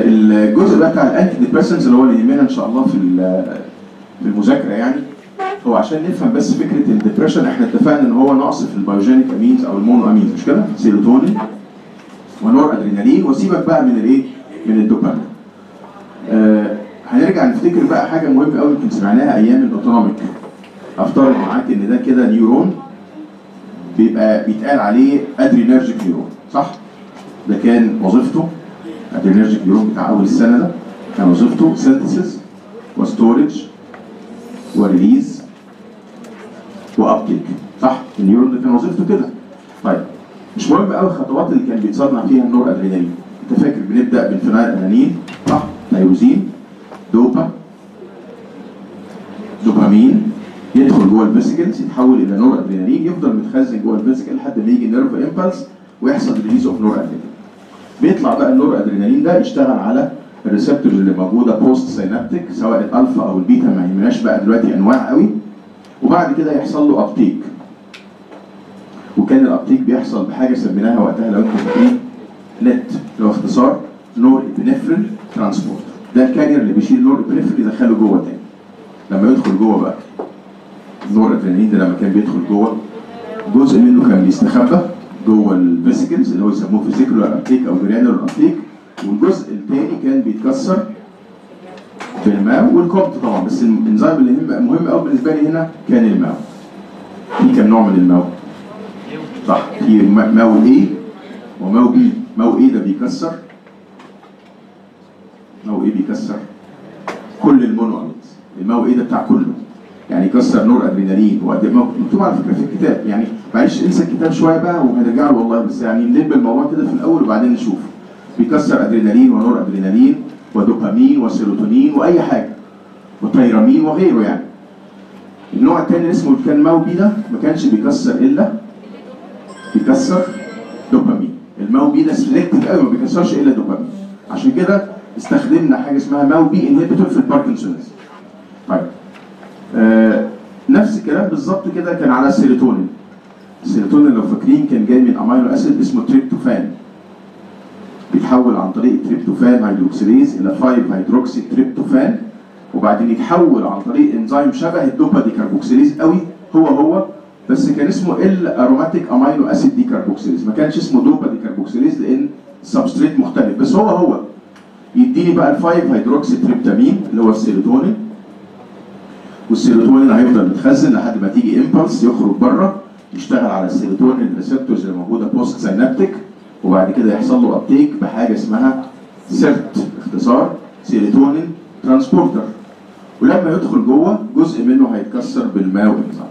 الجزء بقى بتاع الانتي ديبريسنس اللي هو اللي يهمنا ان شاء الله في ال- في المذاكره يعني هو عشان نفهم بس فكره الدبريشن احنا اتفقنا ان هو نقص في البيوجينيك امينز او المونو امينز مش كده؟ سيروتونين ونور ادرينالين وسيبك بقى من الايه؟ من الدوبامين. آه هنرجع نفتكر بقى حاجه مهمه قوي يمكن سمعناها ايام الاوتونوميك. افترض معاك ان ده كده نيورون بيبقى بيتقال عليه ادرينرجيك نيورون صح؟ ده كان وظيفته ادرينرجيك نيورون بتاع اول السنه ده كان وظيفته سينثيسيس وستورج وريليز وابتيك صح؟ النيورون ده كان وظيفته كده. طيب مش مهم قوي الخطوات اللي كان بيتصنع فيها النور ادرينالين. انت فاكر بنبدا بالفينايل انانين صح؟ تيروزين دوبا دوبامين يدخل جوه الفيسيكلز يتحول الى نور ادرينالين يفضل متخزن جوه الفيسيكل لحد ما يجي نيرف امبلس ويحصل ريليز اوف نور ادرينالين. بيطلع بقى النور ادرينالين ده يشتغل على الريسبتورز اللي موجوده بوست سينابتيك سواء الالفا او البيتا ما يهمناش بقى دلوقتي انواع قوي وبعد كده يحصل له ابتيك وكان الابتيك بيحصل بحاجه سميناها وقتها لو انتم فاكرين نت اللي هو اختصار نور ابنفرين ترانسبورت ده الكارير اللي بيشيل نور ابنفرين يدخله جوه تاني لما يدخل جوه بقى النور ادرينالين ده لما كان بيدخل جوه جزء منه كان بيستخبى جوه الفيسيكلز اللي هو يسموه فيسيكولار ابتيك او جرانولار ابتيك والجزء الثاني كان بيتكسر بالماء والكومت طبعا بس الانزيم اللي مهم مهم قوي بالنسبه لي هنا كان الماء في كام نوع من الماء صح في ما- ماو A وماو B ماو A ده بيكسر ماو A بيكسر كل المونو امينز الماو A ده بتاع كله يعني يكسر نور ادرينالين وقد مكتوب على فكره في الكتاب يعني معلش انسى الكتاب شويه بقى وهنرجع له والله بس يعني نلم الموضوع كده في الاول وبعدين نشوف بيكسر ادرينالين ونور ادرينالين ودوبامين وسيروتونين واي حاجه وتيرامين وغيره يعني النوع الثاني اللي اسمه كان ماو بي ده ما كانش بيكسر الا بيكسر دوبامين الماو بي ده سلكتيف قوي ما بيكسرش الا دوبامين عشان كده استخدمنا حاجه اسمها ماو بي انهبيتور في الباركنسونز طيب آه نفس الكلام بالظبط كده كان على السيروتونين السيروتونين لو فاكرين كان جاي من امينو اسيد اسمه تريبتوفان بيتحول عن طريق التريبتوفان هيدروكسيليز الى 5 هيدروكسي تريبتوفان وبعدين يتحول عن طريق انزيم شبه الدوبا دي كربوكسيليز قوي هو هو بس كان اسمه ال اروماتيك امينو اسيد دي كربوكسيليز ما كانش اسمه دوبا دي كربوكسيليز لان السبستريت مختلف بس هو هو يديني بقى ال 5 هيدروكسي تريبتامين اللي هو السيروتونين والسيروتونين هيفضل متخزن لحد ما تيجي امبلس يخرج بره يشتغل على السيروتونين ريسبتورز اللي موجوده بوست سينابتيك وبعد كده يحصل له ابتيك بحاجه اسمها سيرت اختصار سيروتونين ترانسبورتر ولما يدخل جوه جزء منه هيتكسر بالماء والنظام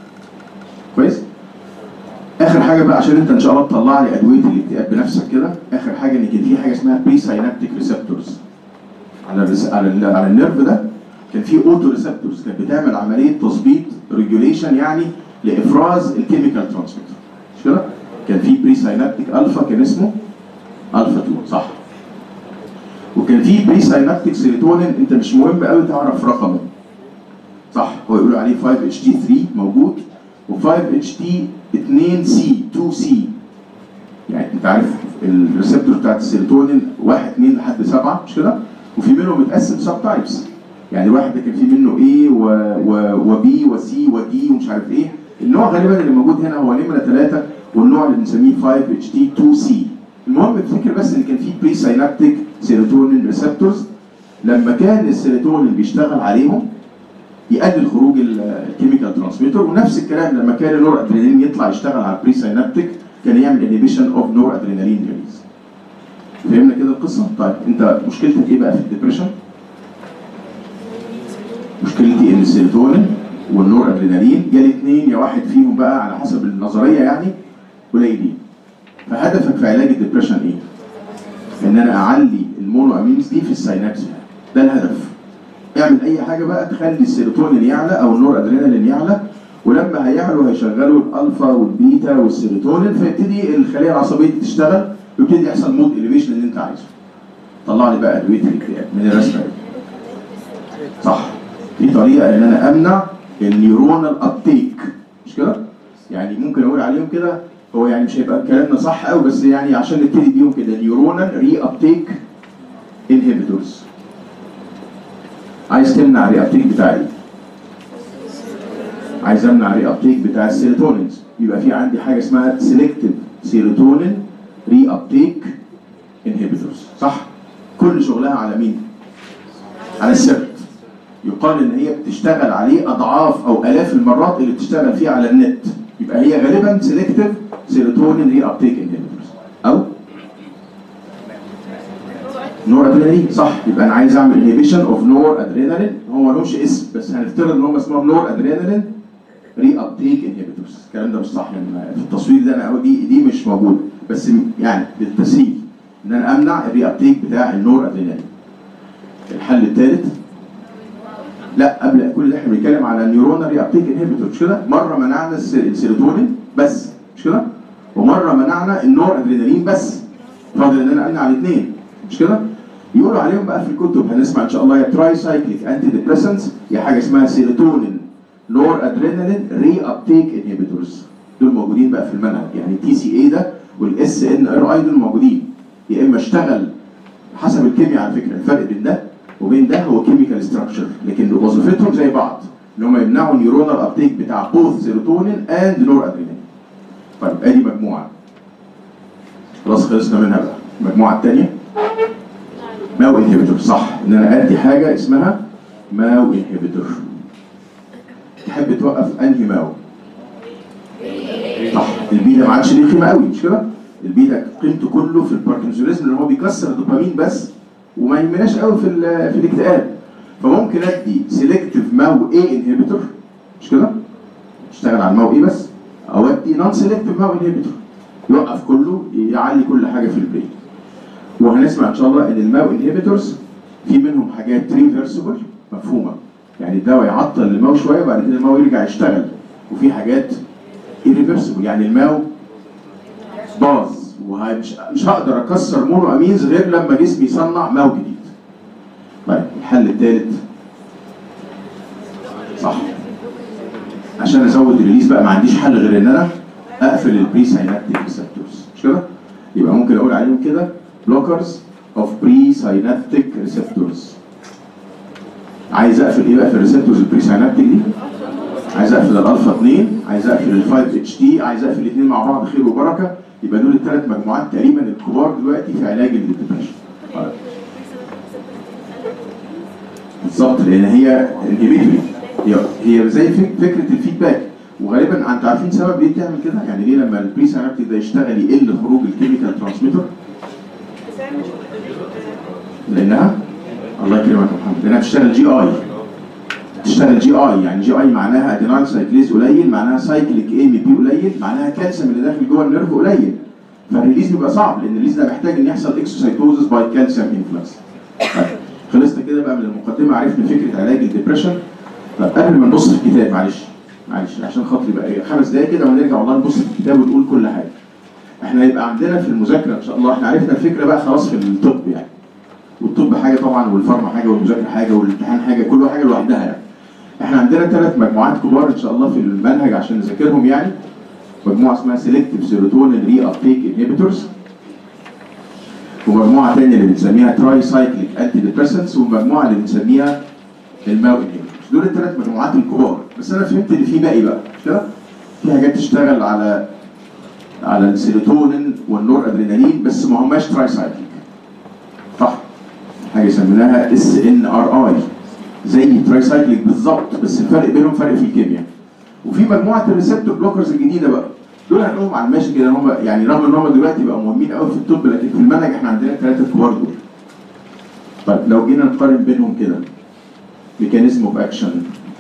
كويس اخر حاجه بقى عشان انت ان شاء الله تطلع لي ادويه الاكتئاب بنفسك كده اخر حاجه ان كان في حاجه اسمها بري ساينابتيك ريسبتورز على الرس... على ال... على النيرف ده كان في اوتو ريسبتورز كانت بتعمل عمليه تظبيط ريجوليشن يعني لافراز الكيميكال ترانسميتر مش كده؟ كان في بري ساينابتيك الفا كان اسمه الفا 2 صح وكان في بري ساينابتيك سيروتونين انت مش مهم قوي تعرف رقمه صح هو يقولوا عليه 5 اتش تي 3 موجود و5 اتش تي 2 سي 2 سي يعني انت عارف الريسبتور بتاعت السيروتونين 1 2 لحد 7 مش كده؟ وفي منهم متقسم سب تايبس يعني الواحد ده كان فيه منه A و و وبي وسي ودي ومش عارف ايه النوع غالبا اللي موجود هنا هو نمره 3 والنوع اللي بنسميه 5 اتش تي 2 سي المهم افتكر بس ان كان في بري ساينابتيك سيروتونين ريسبتورز لما كان السيروتونين بيشتغل عليهم يقلل خروج الكيميكال ترانسميتر ونفس الكلام لما كان النور ادرينالين يطلع يشتغل على البري ساينابتيك كان يعمل انيبيشن اوف نور ادرينالين ريليز فهمنا كده القصه؟ طيب انت مشكلتك ايه بقى في الدبريشن؟ مشكلتي ان السيروتونين والنور ادرينالين يا الاثنين يا واحد فيهم بقى على حسب النظريه يعني قليلين فهدفك في علاج الدبريشن ايه؟ ان انا اعلي المونو امينز دي في السينابس ده الهدف اعمل اي حاجه بقى تخلي السيروتونين يعلى او النور ادرينالين يعلى ولما هيعلوا هيشغلوا الالفا والبيتا والسيروتونين فيبتدي الخليه العصبيه دي تشتغل ويبتدي يحصل مود اليفيشن اللي انت عايزه طلع لي بقى ادويه الاكتئاب من الرسمه دي صح في طريقه ان انا امنع النيورونال ابتيك مش كده؟ يعني ممكن اقول عليهم كده هو يعني مش هيبقى كلامنا صح قوي بس يعني عشان نبتدي بيهم كده نيورونال ري ابتيك انهبيتورز عايز تمنع الري ابتيك بتاع ايه؟ عايز امنع الري ابتيك بتاع السيروتونينز يبقى في عندي حاجه اسمها سيلكتيف سيروتونين ري ابتيك انهبيتورز صح؟ كل شغلها على مين؟ على السيرت يقال ان هي بتشتغل عليه اضعاف او الاف المرات اللي بتشتغل فيه على النت يبقى هي غالبا سيلكتيف سيروتونين ري ابتيك انهبيتورز او نور ادرينالين صح يبقى انا عايز اعمل انهبيشن اوف نور ادرينالين هو ملهمش اسم بس هنفترض ان هم اسمهم نور ادرينالين ري ابتيك انهبيتورز الكلام ده مش صح لان في التصوير ده انا أقول دي دي مش موجوده بس م- يعني للتسهيل ان انا امنع الري ابتيك بتاع النور ادرينالين الحل الثالث لا قبل كل ده احنا بنتكلم على النيورون ري ابتيك انهبيتور مش كده مره منعنا الس- السيروتونين بس مش كده ومره منعنا النور ادرينالين بس فاضل ان انا امنع الاثنين مش كده يقولوا عليهم بقى في الكتب هنسمع ان شاء الله يا تراي سايكليك انتي ديبريسنتس يا حاجه اسمها سيروتونين نور ادرينالين ري ابتيك انهبيتورز دول موجودين بقى في المنهج يعني تي سي اي ده والاس ان ار اي دول موجودين يا اما اشتغل حسب الكيمياء على فكره الفرق بين ده وبين ده هو كيميكال ستراكشر لكن وظيفتهم زي بعض ان هم يمنعوا النيورونال ابتيك بتاع بوث سيروتونين اند نور ادرينالين طيب ادي مجموعه خلاص خلصنا منها بقى المجموعه الثانيه ماو انهبيتور صح ان انا ادي حاجه اسمها ماو انهبيتور تحب توقف انهي ماو صح البي ده ما عادش ليه قيمه قوي مش كده البي ده قيمته كله في الباركنسونيزم اللي هو بيكسر الدوبامين بس وما يهمناش قوي في ال- في الاكتئاب فممكن ادي سيلكتيف ماو اي انهبيتور مش كده اشتغل على الماو اي بس او ادي نون سيلكتيف ماو انهبيتور يوقف كله يعلي كل حاجه في البرين وهنسمع ان شاء الله ان الماو انهبيتورز في منهم حاجات ريفرسبل مفهومه يعني الدواء يعطل الماو شويه وبعد كده الماو يرجع يشتغل وفي حاجات irreversible يعني الماو باظ ومش مش هقدر اكسر مونو امينز غير لما جسمي يصنع ماو جديد طيب الحل الثالث صح عشان ازود الريليز بقى ما عنديش حل غير ان انا اقفل البري ساينابتيك ريسبتورز مش كده؟ يبقى ممكن اقول عليهم كده بلوكرز اوف بري ساينابتيك ريسبتورز عايز اقفل ايه بقى في الريسبتورز البري ساينابتيك دي؟ عايز اقفل الالفا 2 عايز اقفل ال 5 اتش تي عايز اقفل الاثنين مع بعض خير وبركه يبقى دول الثلاث مجموعات تقريبا الكبار دلوقتي في علاج الدبريشن بالظبط لان هي انهبيتوري هي هي زي فك- فكره الفيدباك وغالبا انتوا عارفين سبب ليه بتعمل كده يعني ليه لما البري سينابتيك ده يشتغل يقل خروج الكيميكال ترانسميتر بتعمل لانها الله يكرمك يا محمد لانها بتشتغل جي اي تشتغل جي اي يعني جي اي معناها ادينايل سايكليز قليل معناها سايكليك اي ام بي قليل معناها كالسيوم اللي داخل جوه النيرف قليل فالريليز بيبقى صعب لان الريليز ده محتاج ان يحصل اكسوسايتوزس باي كالسيوم انفلكس خلصنا كده بقى من المقدمه عرفنا فكره علاج الدبريشن طب قبل ما نبص في الكتاب معلش معلش عشان خاطري بقى إيه، خمس دقايق كده ونرجع والله نبص في الكتاب ونقول كل حاجه احنا هيبقى عندنا في المذاكره ان شاء الله احنا عرفنا الفكره بقى خلاص في الطب يعني والطب حاجه طبعا والفارما حاجه والمذاكره حاجه والامتحان حاجه كل حاجه لوحدها يعني احنا عندنا ثلاث مجموعات كبار ان شاء الله في المنهج عشان نذاكرهم يعني مجموعه اسمها سيلكتيف سيروتونين ري ابتيك انهبيتورز ومجموعه ثانيه اللي بنسميها تراي سايكليك انتي ديبريسنتس والمجموعه اللي بنسميها الماو انهبيتورز دول الثلاث مجموعات الكبار بس انا فهمت ان في باقي بقى مش كده؟ في حاجات تشتغل على على السيروتونين والنور ادرينالين بس ما هماش تراي سايكليك صح؟ حاجه سميناها اس ان ار اي زي تراي سايكليك بالظبط بس الفرق بينهم فرق في الكيمياء وفي مجموعه الريسبتور بلوكرز الجديده بقى دول هنقولهم على الماشي كده هم يعني رغم ان هم دلوقتي بقوا مهمين قوي في الطب لكن في المنهج احنا عندنا الثلاثه الكبار دول طيب لو جينا نقارن بينهم كده ميكانيزم اوف اكشن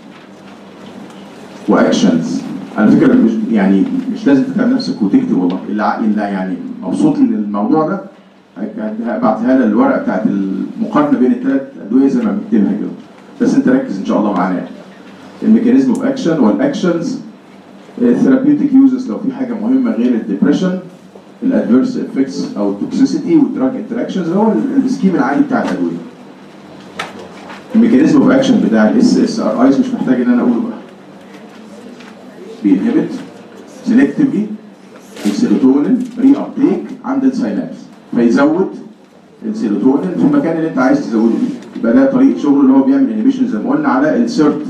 واكشنز على فكره مش يعني مش لازم تتعب نفسك وتكتب والله اللي ع- اللي يعني مبسوط من الموضوع ده هبعتها لها الورقه بتاعت المقارنه بين الثلاث ادويه زي ما بنكتبها كده بس انت ركز ان شاء الله معانا يعني الميكانيزم اوف اكشن والاكشنز الثيرابيوتيك يوزز لو في حاجه مهمه غير الدبريشن الادفيرس افكتس او التوكسيسيتي والدراج انتراكشنز هو ال- السكيم العادي بتاع الادويه الميكانيزم اوف اكشن بتاع الاس اس ار ايز مش محتاج ان انا اقوله بقى بينهبت سيلكتيفلي السيروتونين ري ابتيك عند الساينابس فيزود السيروتونين في المكان اللي انت عايز تزوده فيه يبقى ده طريقه شغله اللي هو بيعمل انهبيشن زي ما قلنا على السيرت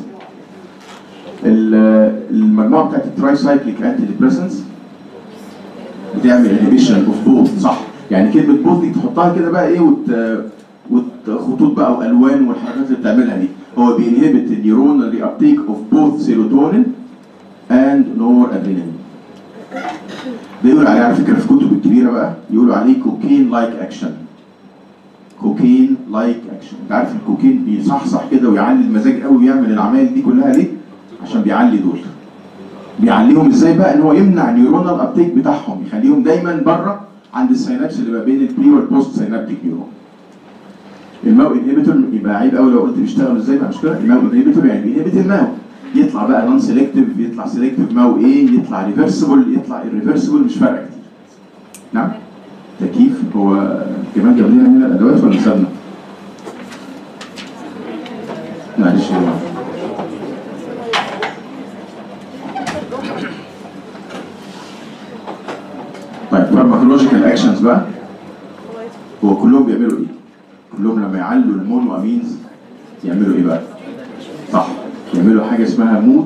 المجموعه بتاعت التراي سايكليك انتي ديبريسنس بتعمل انهبيشن اوف بوث صح يعني كلمه بوث دي تحطها كده بقى ايه وت... وخطوط بقى والوان والحركات اللي بتعملها دي هو بينهبت النيورونال ري ابتيك اوف بوث سيروتونين اند نور ادرينالين ده يقول عليه على فكره في الكتب الكبيره بقى يقولوا عليه كوكين لايك اكشن كوكين لايك اكشن انت عارف الكوكين بيصحصح كده ويعلي المزاج قوي ويعمل العمايل دي كلها ليه عشان بيعلي دول بيعليهم ازاي بقى ان هو يمنع النيورونال ابتيك بتاعهم يخليهم دايما بره عند السينابس اللي ما بين البري والبوست سينابتيك نيورون الماو انهبيتور يبقى عيب قوي لو قلت بيشتغلوا ازاي بقى مش كده الماو انهبيتور يعني بينهبت الماو يطلع بقى نون سيلكتيف يطلع سيلكتيف ماو ايه يطلع ريفرسبل يطلع irreversible مش فارقه كتير نعم تكييف هو كمان جاب لنا هنا الادوات ولا سابنا؟ معلش يا جماعه طيب فارماكولوجيكال اكشنز بقى هو كلهم بيعملوا ايه؟ كلهم لما يعلوا المونو امينز يعملوا ايه بقى؟ صح يعملوا حاجه اسمها مود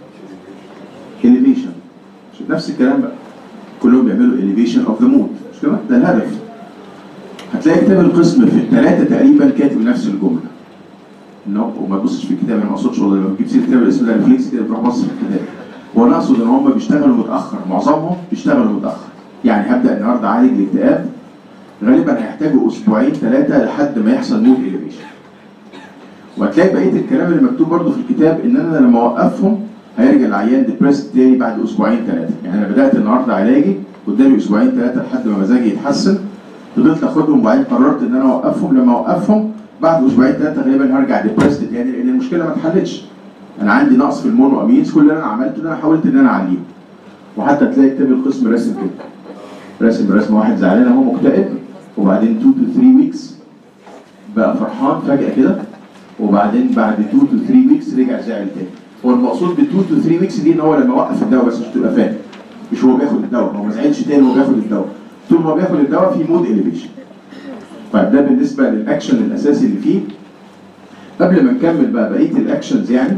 elevation نفس الكلام بقى كلهم بيعملوا elevation of the mood مش كده؟ ده الهدف هتلاقي كتاب القسم في الثلاثه تقريبا كاتب نفس الجمله انه وما تبصش في الكتاب انا ما اقصدش والله لما بتجيب سيره كتاب الاسم ده ريفلكس كده بتروح بص في الكتاب هو انا اقصد ان هم بيشتغلوا متاخر معظمهم بيشتغلوا متاخر يعني هبدا النهارده اعالج الاكتئاب غالبا هيحتاجوا اسبوعين ثلاثه لحد ما يحصل مود اليفيشن وهتلاقي بقيه الكلام اللي مكتوب برضه في الكتاب ان انا لما اوقفهم هيرجع العيان ديبريست تاني بعد اسبوعين ثلاثه يعني انا بدات النهارده علاجي قدامي اسبوعين ثلاثه لحد ما مزاجي يتحسن فضلت اخدهم وبعدين قررت ان انا اوقفهم لما اوقفهم بعد اسبوعين ثلاثه غالبا هرجع ديبريست تاني لان المشكله ما اتحلتش انا عندي نقص في المونو امينز كل اللي انا عملته ان انا حاولت ان انا اعليهم وحتى تلاقي كتاب القسم راسم كده راسم رسم واحد زعلان اهو مكتئب وبعدين 2 تو 3 ويكس بقى فرحان فجاه كده وبعدين بعد 2 تو 3 ويكس رجع زعل تاني هو المقصود ب 2 تو 3 ويكس دي ان هو لما وقف الدواء بس مش تبقى فاهم مش هو بياخد الدواء هو ما زعلش تاني وهو بياخد الدواء طول ما هو بياخد الدواء في مود اليفيشن طيب ده بالنسبه للاكشن الاساسي اللي فيه قبل ما نكمل بقى بقيه الاكشنز يعني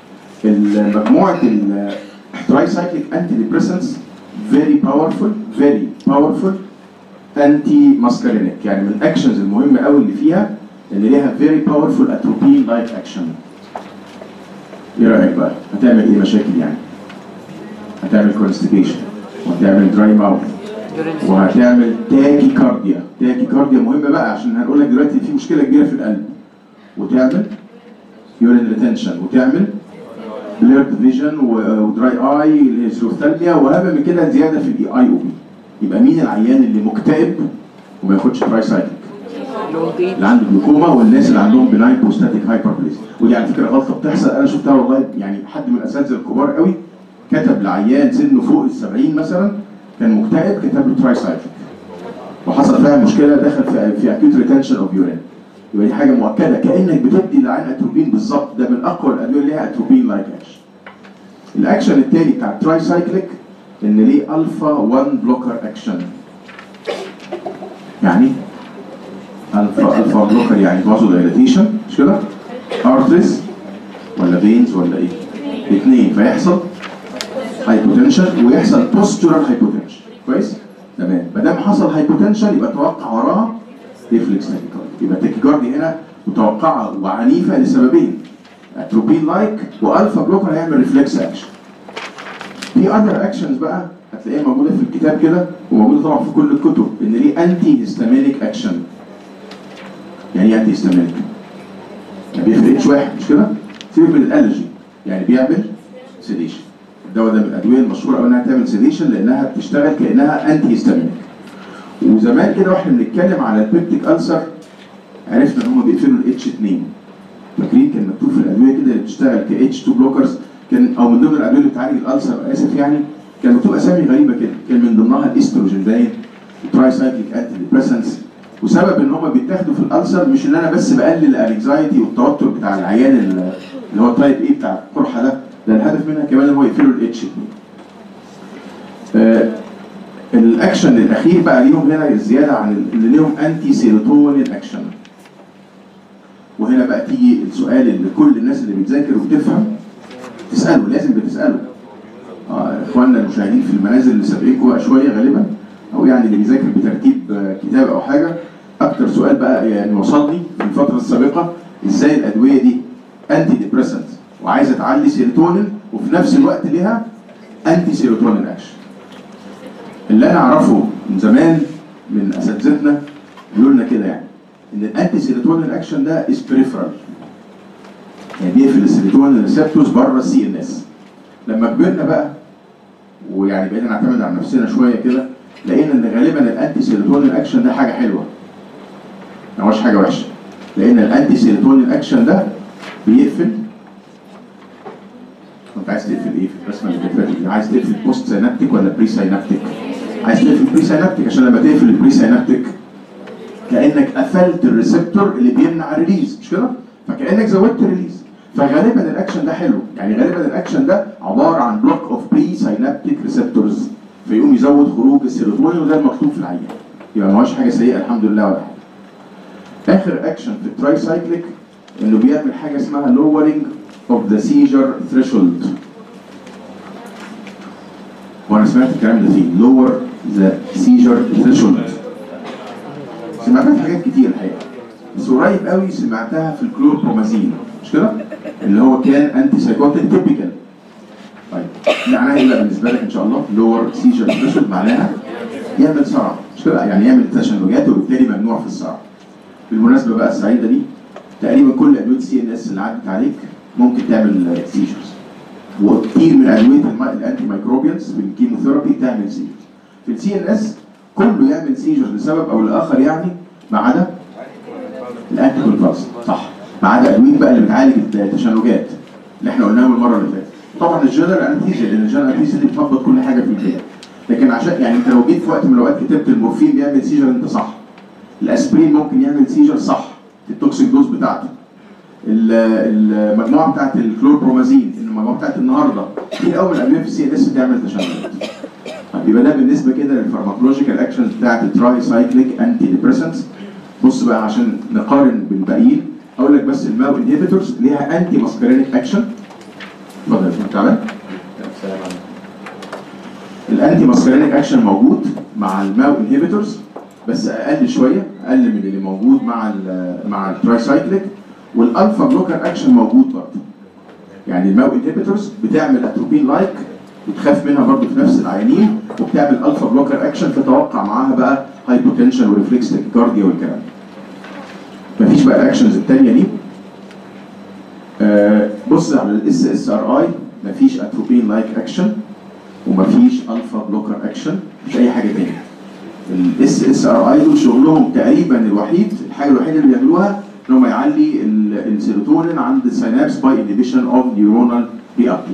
مجموعه الترايسايكليك انتي ديبريسنس very powerful very powerful انتي ماسكارينيك يعني من الاكشنز المهمه قوي اللي فيها اللي ليها very powerful atropine like action ايه رايك بقى هتعمل ايه مشاكل يعني هتعمل constipation وهتعمل dry mouth وهتعمل تاكي كارديا تاكي كارديا مهمه بقى عشان هنقول لك دلوقتي في مشكله كبيره في القلب وتعمل يورين ريتنشن وتعمل بليرد فيجن ودراي اي الهيزروثالميا وهبه من كده زياده في الاي اي او بي يبقى مين العيان اللي مكتئب وما ياخدش تراي سايكليك اللي عنده جلوكوما والناس اللي عندهم بناين بوستاتيك هايبربليس ودي على فكره غلطه بتحصل انا شفتها والله يعني حد من الاساتذه الكبار قوي كتب لعيان سنه فوق ال 70 مثلا كان مكتئب كتب له تراي سايكليك وحصل فيها مشكله دخل في في اكيوت ريتنشن اوف يورين يبقى دي حاجه مؤكده كانك بتدي لعين اتروبين بالظبط ده من اقوى الادويه اللي ليها اتروبين لايك اكشن الاكشن الثاني بتاع التراي سايكليك ان ليه الفا 1 بلوكر اكشن يعني الفا الفا بلوكر يعني فازو دايلاتيشن مش كده؟ ارتريز ولا فينز ولا ايه؟ اثنين فيحصل هايبوتنشن ويحصل بوستورال هايبوتنشن كويس؟ تمام ما دام حصل هايبوتنشن يبقى توقع وراها ريفلكس تاكيكاردي يبقى التاكيكاردي هنا متوقعه وعنيفه لسببين اتروبين لايك والفا بلوكر هيعمل ريفلكس اكشن في اذر اكشنز بقى هتلاقيها موجوده في الكتاب كده وموجوده طبعا في كل الكتب ان ليه انتي هيستامينيك اكشن يعني ايه انتي هيستامينيك؟ ما بيفرقش واحد مش كده؟ سيبك من الالرجي يعني بيعمل سيديشن الدواء ده من الادويه المشهوره قوي انها تعمل سيديشن لانها بتشتغل كانها انتي هيستامينيك وزمان كده واحنا بنتكلم على البيبتيك ألسر عرفنا ان هم بيقفلوا الاتش 2 فاكرين كان مكتوب في الادويه كده اللي بتشتغل ك اتش 2 بلوكرز كان او من ضمن الادويه اللي بتعالج الالسر اسف يعني كان مكتوب اسامي غريبه كده كان من ضمنها الاستروجين باين تراي سايكليك انتي ديبريسنس وسبب ان هم بيتاخدوا في الالسر مش ان انا بس بقلل الانكزايتي والتوتر بتاع العيان اللي هو تايب ايه بتاع القرحه ده ده الهدف منها كمان ان هو يقفلوا الاتش 2 آه الاكشن الاخير بقى ليهم هنا الزياده عن ال- اللي ليهم انتي سيروتونين اكشن وهنا بقى تيجي السؤال اللي كل الناس اللي بتذاكر وبتفهم تساله لازم بتساله آه اخواننا المشاهدين في المنازل اللي سابقينكم بقى شويه غالبا او يعني اللي بيذاكر بترتيب آه، كتاب او حاجه اكتر سؤال بقى يعني وصلني في الفتره السابقه ازاي الادويه دي انتي ديبريسنت وعايزه تعلي سيروتونين وفي نفس الوقت ليها انتي سيروتونين اكشن اللي انا اعرفه من زمان من اساتذتنا بيقولوا لنا كده يعني ان الانتي سيروتونين اكشن ده از بريفرال يعني بيقفل السيروتونين ريسبتورز بره السي ان اس لما كبرنا بقى ويعني بقينا نعتمد على نفسنا شويه كده لقينا ان غالبا الانتي سيروتونين اكشن ده حاجه حلوه ما هوش حاجه وحشه لان الانتي سيروتونين اكشن ده بيقفل انت عايز تقفل ايه في الرسمه اللي فاتت دي؟ عايز تقفل بوست سينابتيك ولا بري سينابتيك عايز تقفل بري سينابتيك عشان لما تقفل البري سينابتيك كانك قفلت الريسبتور اللي بيمنع الريليز مش كده فكانك زودت الريليز فغالبا الاكشن ده حلو يعني غالبا الاكشن ده عباره عن بلوك اوف بري سينابتيك ريسبتورز فيقوم يزود خروج السيروتونين وده المكتوب في العيان يبقى ما هوش حاجه سيئه الحمد لله ولا حاجه اخر اكشن في التراي سايكليك انه بيعمل حاجه اسمها lowering of the seizure threshold وانا سمعت الكلام ده فين lower the seizure threshold سمعتها في حاجات كتير الحقيقه بس قريب قوي سمعتها في الكلوربرومازين مش كده؟ اللي هو كان انتي سايكوتيك تيبيكال طيب معناها ايه بقى بالنسبه لك ان شاء الله؟ لور سيجر ثريشولد معناها يعمل صرع مش كده؟ يعني يعمل تشنجات وبالتالي ممنوع في الصرع. بالمناسبه بقى السعيده دي تقريبا كل ادويه السي ان اس اللي عدت عليك ممكن تعمل سيجرز. وكتير من ادويه الم- الانتي مايكروبيانز في الكيموثيرابي تعمل سيجرز. في السي ان اس كله يعمل سيجرز لسبب او لاخر يعني ما عدا الانتي كونفالسنت صح ما عدا ادويه بقى اللي بتعالج التشنجات اللي احنا قلناها المره اللي فاتت طبعا الجنرال انستيزيا لان الجنرال انستيزيا دي بتظبط كل حاجه في البدايه لكن عشان يعني انت لو جيت في وقت من الاوقات كتبت المورفين بيعمل سيجر انت صح الاسبرين ممكن يعمل سيجر صح في التوكسيك دوز بتاعته ال- المجموعه بتاعت الكلوربرومازين المجموعه بتاعت النهارده كتير قوي من الادويه في السي ان اس بتعمل تشنجات طب يبقى ده بالنسبه كده للفارماكولوجيكال اكشنز بتاعت التراي سايكليك انتي ديبريسنتس بص بقى عشان نقارن بالباقيين اقول لك بس الماو انهبيتورز ليها انتي ماسكارينيك اكشن اتفضل يا فندم تعالى الانتي ماسكارينيك اكشن موجود مع الماو انهبيتورز بس اقل شويه اقل من اللي موجود مع ال مع التراي سايكليك والالفا بلوكر اكشن موجود برضه يعني الماو انهبيتورز بتعمل اتروبين لايك بتخاف منها برضه في نفس العيانين وبتعمل الفا بلوكر اكشن تتوقع معاها بقى هايبوتنشن وريفلكس تاكيكارديا والكلام ده مفيش بقى الاكشنز الثانيه دي آه بص على الاس اس ار اي مفيش اتروبين لايك اكشن ومفيش الفا بلوكر اكشن مش اي حاجه تاني الاس اس ار اي دول شغلهم تقريبا الوحيد الحاجه الوحيده اللي بيعملوها ان هم يعلي ال- السيروتونين عند السينابس باي انهبيشن اوف نيورونال ري ابتيك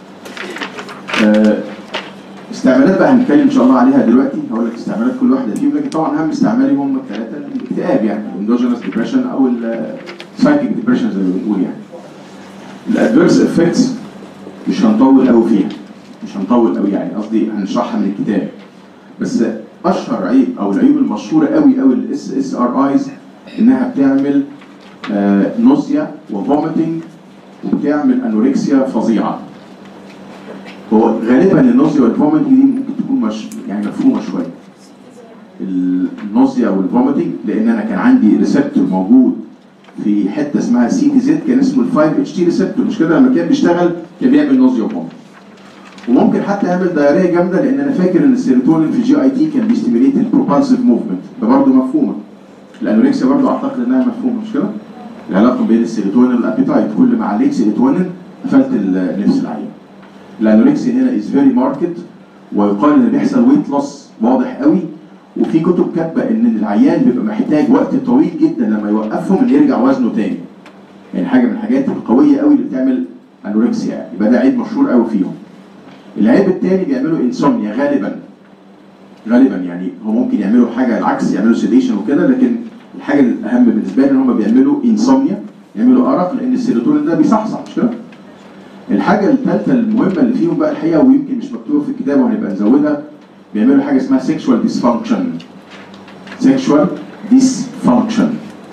استعمالات بقى هنتكلم ان شاء الله عليها دلوقتي هقول لك استعمالات كل واحده فيهم لكن طبعا اهم استعمالي هم الثلاثه الاكتئاب يعني الاندوجينس ديبريشن او السايكيك ديبريشن زي ما بنقول يعني الادفيرس افكتس مش هنطول قوي فيها مش هنطول قوي يعني قصدي هنشرحها من الكتاب بس اشهر عيب او العيوب المشهوره قوي قوي للاس اس ار ايز انها بتعمل نوسيا وفوميتنج وبتعمل انوركسيا فظيعه هو غالبا النوزيا والفوميتنج دي ممكن تكون مش يعني مفهومه شويه النوزيا والفوميتنج لان انا كان عندي ريسبتور موجود في حته اسمها سي تي زد كان اسمه ال 5 اتش تي ريسبتور مش كده لما كان بيشتغل كان بيعمل نوزيا وفوميتنج وممكن حتى يعمل دايريه جامده لان انا فاكر ان السيروتونين في جي اي تي كان بيستيميليت البروبالسيف موفمنت ده برضه مفهومه الانوركسيا برضه اعتقد انها مفهومه مش كده؟ العلاقه بين السيروتونين والابيتايت كل ما عليك سيروتونين قفلت النفس العين الانوركسيا هنا از فيري ماركت ويقال ان بيحصل ويت لوس واضح قوي وفي كتب كاتبه ان العيان بيبقى محتاج وقت طويل جدا لما يوقفهم ان يرجع وزنه تاني يعني حاجه من الحاجات القويه قوي اللي بتعمل انوركسيا يعني يبقى ده عيب مشهور قوي فيهم العيب التاني بيعملوا انسومنيا غالبا غالبا يعني هو ممكن يعملوا حاجه العكس يعملوا سيديشن وكده لكن الحاجه الاهم بالنسبه لي ان هم بيعملوا انسومنيا يعملوا ارق لان السيروتونين ده بيصحصح مش كده؟ الحاجه الثالثه المهمه اللي فيهم بقى الحقيقه ويمكن مش مكتوبه في الكتاب وهنبقى نزودها بيعملوا حاجه اسمها sexual dysfunction sexual dysfunction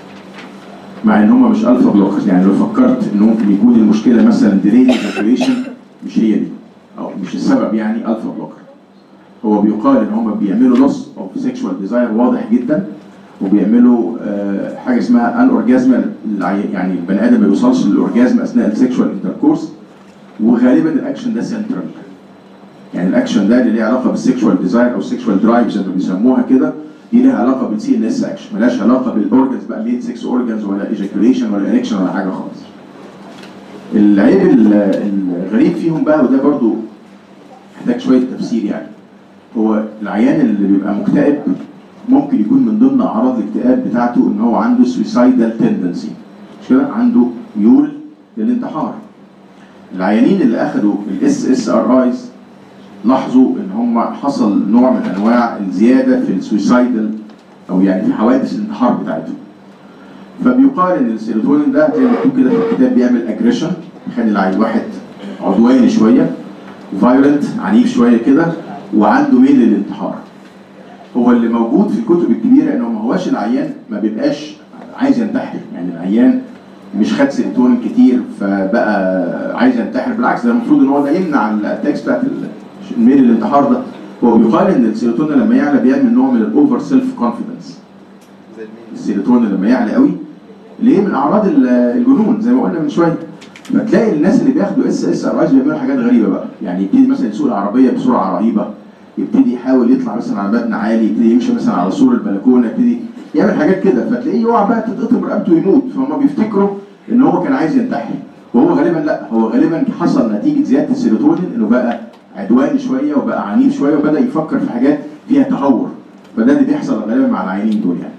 مع ان هم مش الفا بلوكرز يعني لو فكرت ان ممكن يكون المشكله مثلا ديلي evacuation مش هي دي او مش السبب يعني الفا بلوكر هو بيقال ان هم بيعملوا لوس اوف سيكشوال ديزاير واضح جدا وبيعملوا آه، حاجه اسمها ان اورجازم يعني البني ادم ما بيوصلش للاورجازم اثناء السيكشوال انتركورس وغالبا الاكشن ده سنترال يعني الاكشن ده اللي ليه علاقه بالسيكشوال ديزاير او السيكشوال درايف زي ما بيسموها كده دي ليها علاقه بالسي ان اس اكشن ملهاش علاقه بالاورجنز بقى مين سكس اورجنز ولا ايجاكوليشن ولا اريكشن ولا حاجه خالص العيب ال- الغريب فيهم بقى وده برضو محتاج شويه تفسير يعني هو العيان اللي بيبقى مكتئب ممكن يكون من ضمن اعراض الاكتئاب بتاعته ان هو عنده suicidal tendency مش كده عنده ميول للانتحار العيانين اللي اخذوا الاس اس ار ايز لاحظوا ان هم حصل نوع من انواع الزياده في السويسايدال او يعني في حوادث الانتحار بتاعتهم فبيقال ان السيروتونين ده زي ما مكتوب كده في الكتاب بيعمل اجريشن يخلي العيل واحد عدواني شويه فايولنت عنيف شويه كده وعنده ميل للانتحار هو اللي موجود في الكتب الكبيره انه ما هواش العيان ما بيبقاش عايز ينتحر يعني العيان مش خد سيروتونين كتير فبقى عايز ينتحر بالعكس ده المفروض ان هو ده يمنع الاتاكس بتاعت ال- الميل الانتحار ده هو بيقال ان السيروتونين لما يعلى بيعمل نوع من الاوفر سيلف كونفيدنس زي المين السيروتونين لما يعلى قوي ليه من اعراض ال- الجنون زي ما قلنا من شويه فتلاقي الناس اللي بياخدوا اس اس ار ايز بيعملوا حاجات غريبه بقى يعني يبتدي مثلا يسوق العربيه بسرعه رهيبه يبتدي يحاول يطلع مثلا على مبنى عالي يبتدي يمشي مثلا على سور البلكونه يبتدي يعمل حاجات كده فتلاقيه يقع بقى تتقطم رقبته ويموت فهم بيفتكروا ان هو كان عايز ينتحر وهو غالبا لا هو غالبا حصل نتيجه زياده السيروتونين انه بقى عدواني شويه وبقى عنيف شويه وبدا يفكر في حاجات فيها تهور فده اللي بيحصل غالبا مع العيانين دول يعني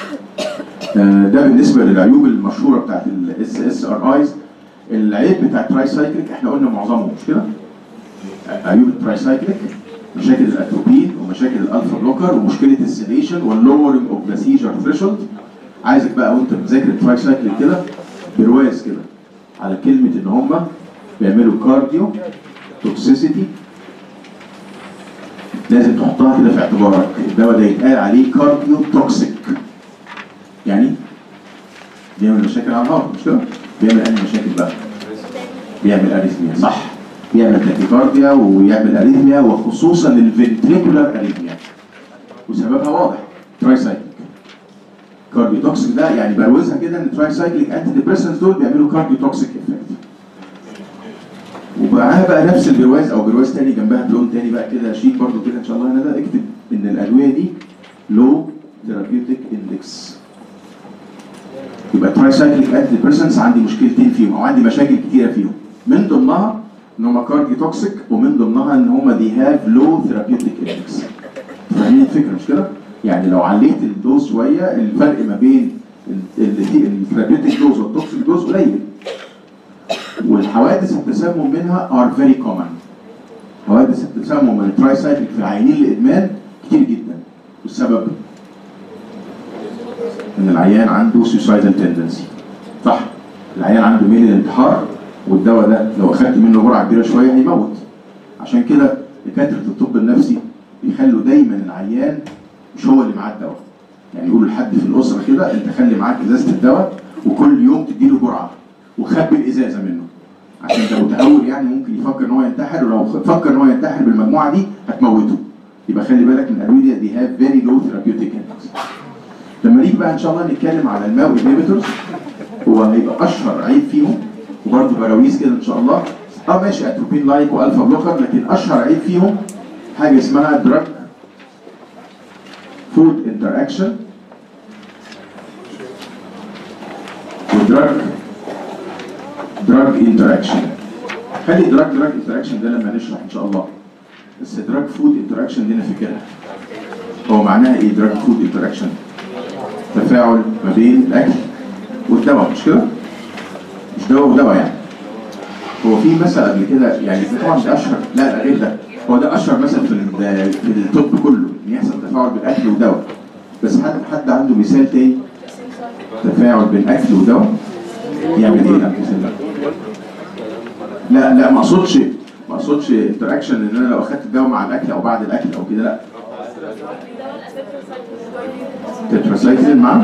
آه، ده بالنسبه للعيوب المشهوره بتاعت الاس اس ار ايز العيب بتاع التراي سايكليك احنا قلنا معظمه مش كده؟ عيوب التراي سايكليك مشاكل الاتروبين ومشاكل الالفا بلوكر ومشكله السيديشن واللورنج اوف ذا سيجر ثريشولد عايزك بقى وانت بتذاكر التراي سايكليك كده برواز كده على كلمه ان هم بيعملوا كارديو توكسيسيتي لازم تحطها كده في اعتبارك الدواء ده يتقال عليه كارديو توكسيك يعني بيعمل مشاكل على الهارت مش كده؟ بيعمل أي مشاكل بقى؟ بيعمل اريثميا صح بيعمل تاكيكارديا ويعمل اريثميا وخصوصا الفنتريكولار اريثميا وسببها واضح ترايسايكليك كارديو توكسيك ده يعني بروزها كده ان ترايسايكليك انتي ديبريسنتس دول بيعملوا كارديو توكسيك افكت ومعاها بقى نفس البرواز او برواز تاني جنبها بلون تاني بقى كده شيك برضو كده ان شاء الله هنا ده اكتب ان الادويه دي لو ثيرابيوتيك اندكس يبقى ترايسايكليك انتي ديبريسنتس عندي مشكلتين فيهم او عندي مشاكل كتيره فيهم من ضمنها ان هم كارديو توكسيك ومن ضمنها ان هم دي هاف لو ثيرابيوتيك اندكس فاهمين الفكره مش كده؟ يعني لو عليت الدوز شويه الفرق ما بين الثيرابيوتيك دوز والتوكسيك دوز قليل والحوادث التسمم منها are very common حوادث التسمم من الترايسايكليك في العيانين الادمان كتير جدا والسبب ان العيان عنده suicidal tendency صح العيان عنده ميل للانتحار والدواء ده لو اخدت منه جرعه كبيره شويه هيموت عشان كده دكاتره الطب النفسي بيخلوا دايما العيان مش هو اللي معاه الدواء يعني يقولوا لحد في الاسره كده انت خلي معاك ازازه الدواء وكل يوم تديله جرعه وخبي الازازه منه عشان ده متهور يعني ممكن يفكر ان هو ينتحر ولو فكر ان هو ينتحر بالمجموعه دي هتموته يبقى خلي بالك من الادويه دي هاف فيري لو ثيرابيوتيك لما نيجي بقى ان شاء الله نتكلم على الماو انهبيتورز هو هيبقى اشهر عيب فيهم وبرده براويز كده ان شاء الله اه ماشي اتروبين لايك والفا بلوكر لكن اشهر عيب فيهم حاجه اسمها دراج فود انتر اكشن ودراج دراج انتر اكشن خلي دراج دراج انتر اكشن ده لما نشرح ان شاء الله بس دراج فود انتر اكشن دي انا فاكرها هو معناها ايه دراج فود انتر اكشن تفاعل ما بين الاكل والدواء مش كده؟ مش دواء ودواء يعني هو في مثل قبل كده يعني ده طبعا ده اشهر لا لا غير ده هو ده اشهر مثل في ال- في الطب كله ان يحصل تفاعل بين اكل ودواء بس حد حد عنده مثال تاني تفاعل بين اكل ودواء يعمل ايه لا مثال ده؟ لا لا ما اقصدش ما اقصدش انتراكشن ان انا لو اخدت الدواء مع الاكل او بعد الاكل او كده لا تتراسايكلين مع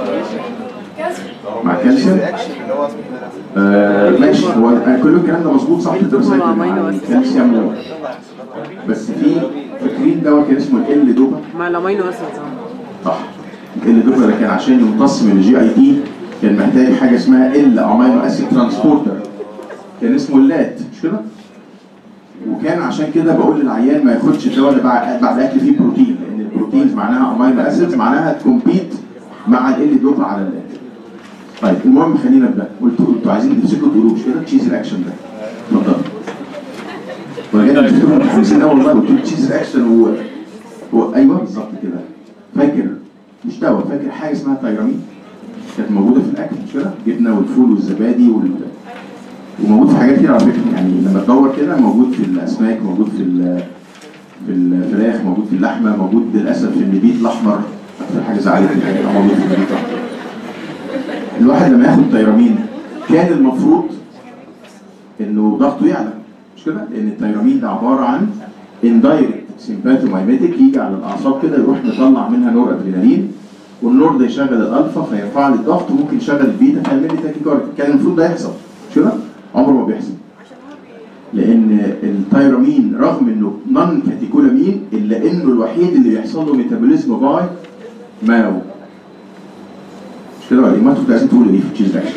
مع كالسيوم اكشن اللي هو اسمه آه ماشي هو آه، كل الكلام ده مظبوط صح تتراسايكلين مع مع أمينو أسيد. الكالسيوم و- بس في فاكرين دواء كان اسمه ال دوبا مع الامينو اسيدز صح ال دوبا ده كان عشان يمتص من الجي اي تي كان محتاج حاجه اسمها ال امينو اسيد ترانسبورتر كان اسمه اللات مش كده؟ وكان عشان كده بقول للعيان ما ياخدش الدواء ده بعد بعد الاكل فيه بروتين لان البروتينز معناها امينو اسيدز معناها تكمبيت مع ال دوبا على اللات طيب المهم خلينا نبدا قلتوا انتوا عايزين تمسكوا تقولوا مش كده تشيز الاكشن ده اتفضل ورجعت تفتكروا متحمسين قوي والله قلت له تشيز الاكشن و... و... ايوه بالظبط كده فاكر مش دواء فاكر حاجه اسمها تايرامين كانت موجوده في الاكل مش كده جبنه والفول والزبادي وال... وموجود في حاجات كتير على فكره يعني لما تدور كده موجود في الاسماك موجود في ال... في الفراخ موجود في اللحمه موجود للاسف في النبيت الاحمر اكتر حاجه زعلتني يعني إنه موجود في النبيت الاحمر الواحد لما ياخد تايرامين كان المفروض انه ضغطه يعلى مش كده؟ لان التايرامين ده عباره عن اندايركت سيمباثومايميتيك يجي على الاعصاب كده يروح مطلع منها نور ادرينالين والنور ده يشغل الالفا فيرفع لي الضغط وممكن يشغل البيتا فيعمل لي تاكيكارديا كان المفروض ده يحصل مش كده؟ عمره ما بيحصل لان التايرامين رغم انه نون كاتيكولامين الا انه الوحيد اللي بيحصل له ميتابوليزم باي ماو مش كده ولا ايه؟ ما انتوا كنتوا عايزين تقولوا ايه في التشيز اكشن؟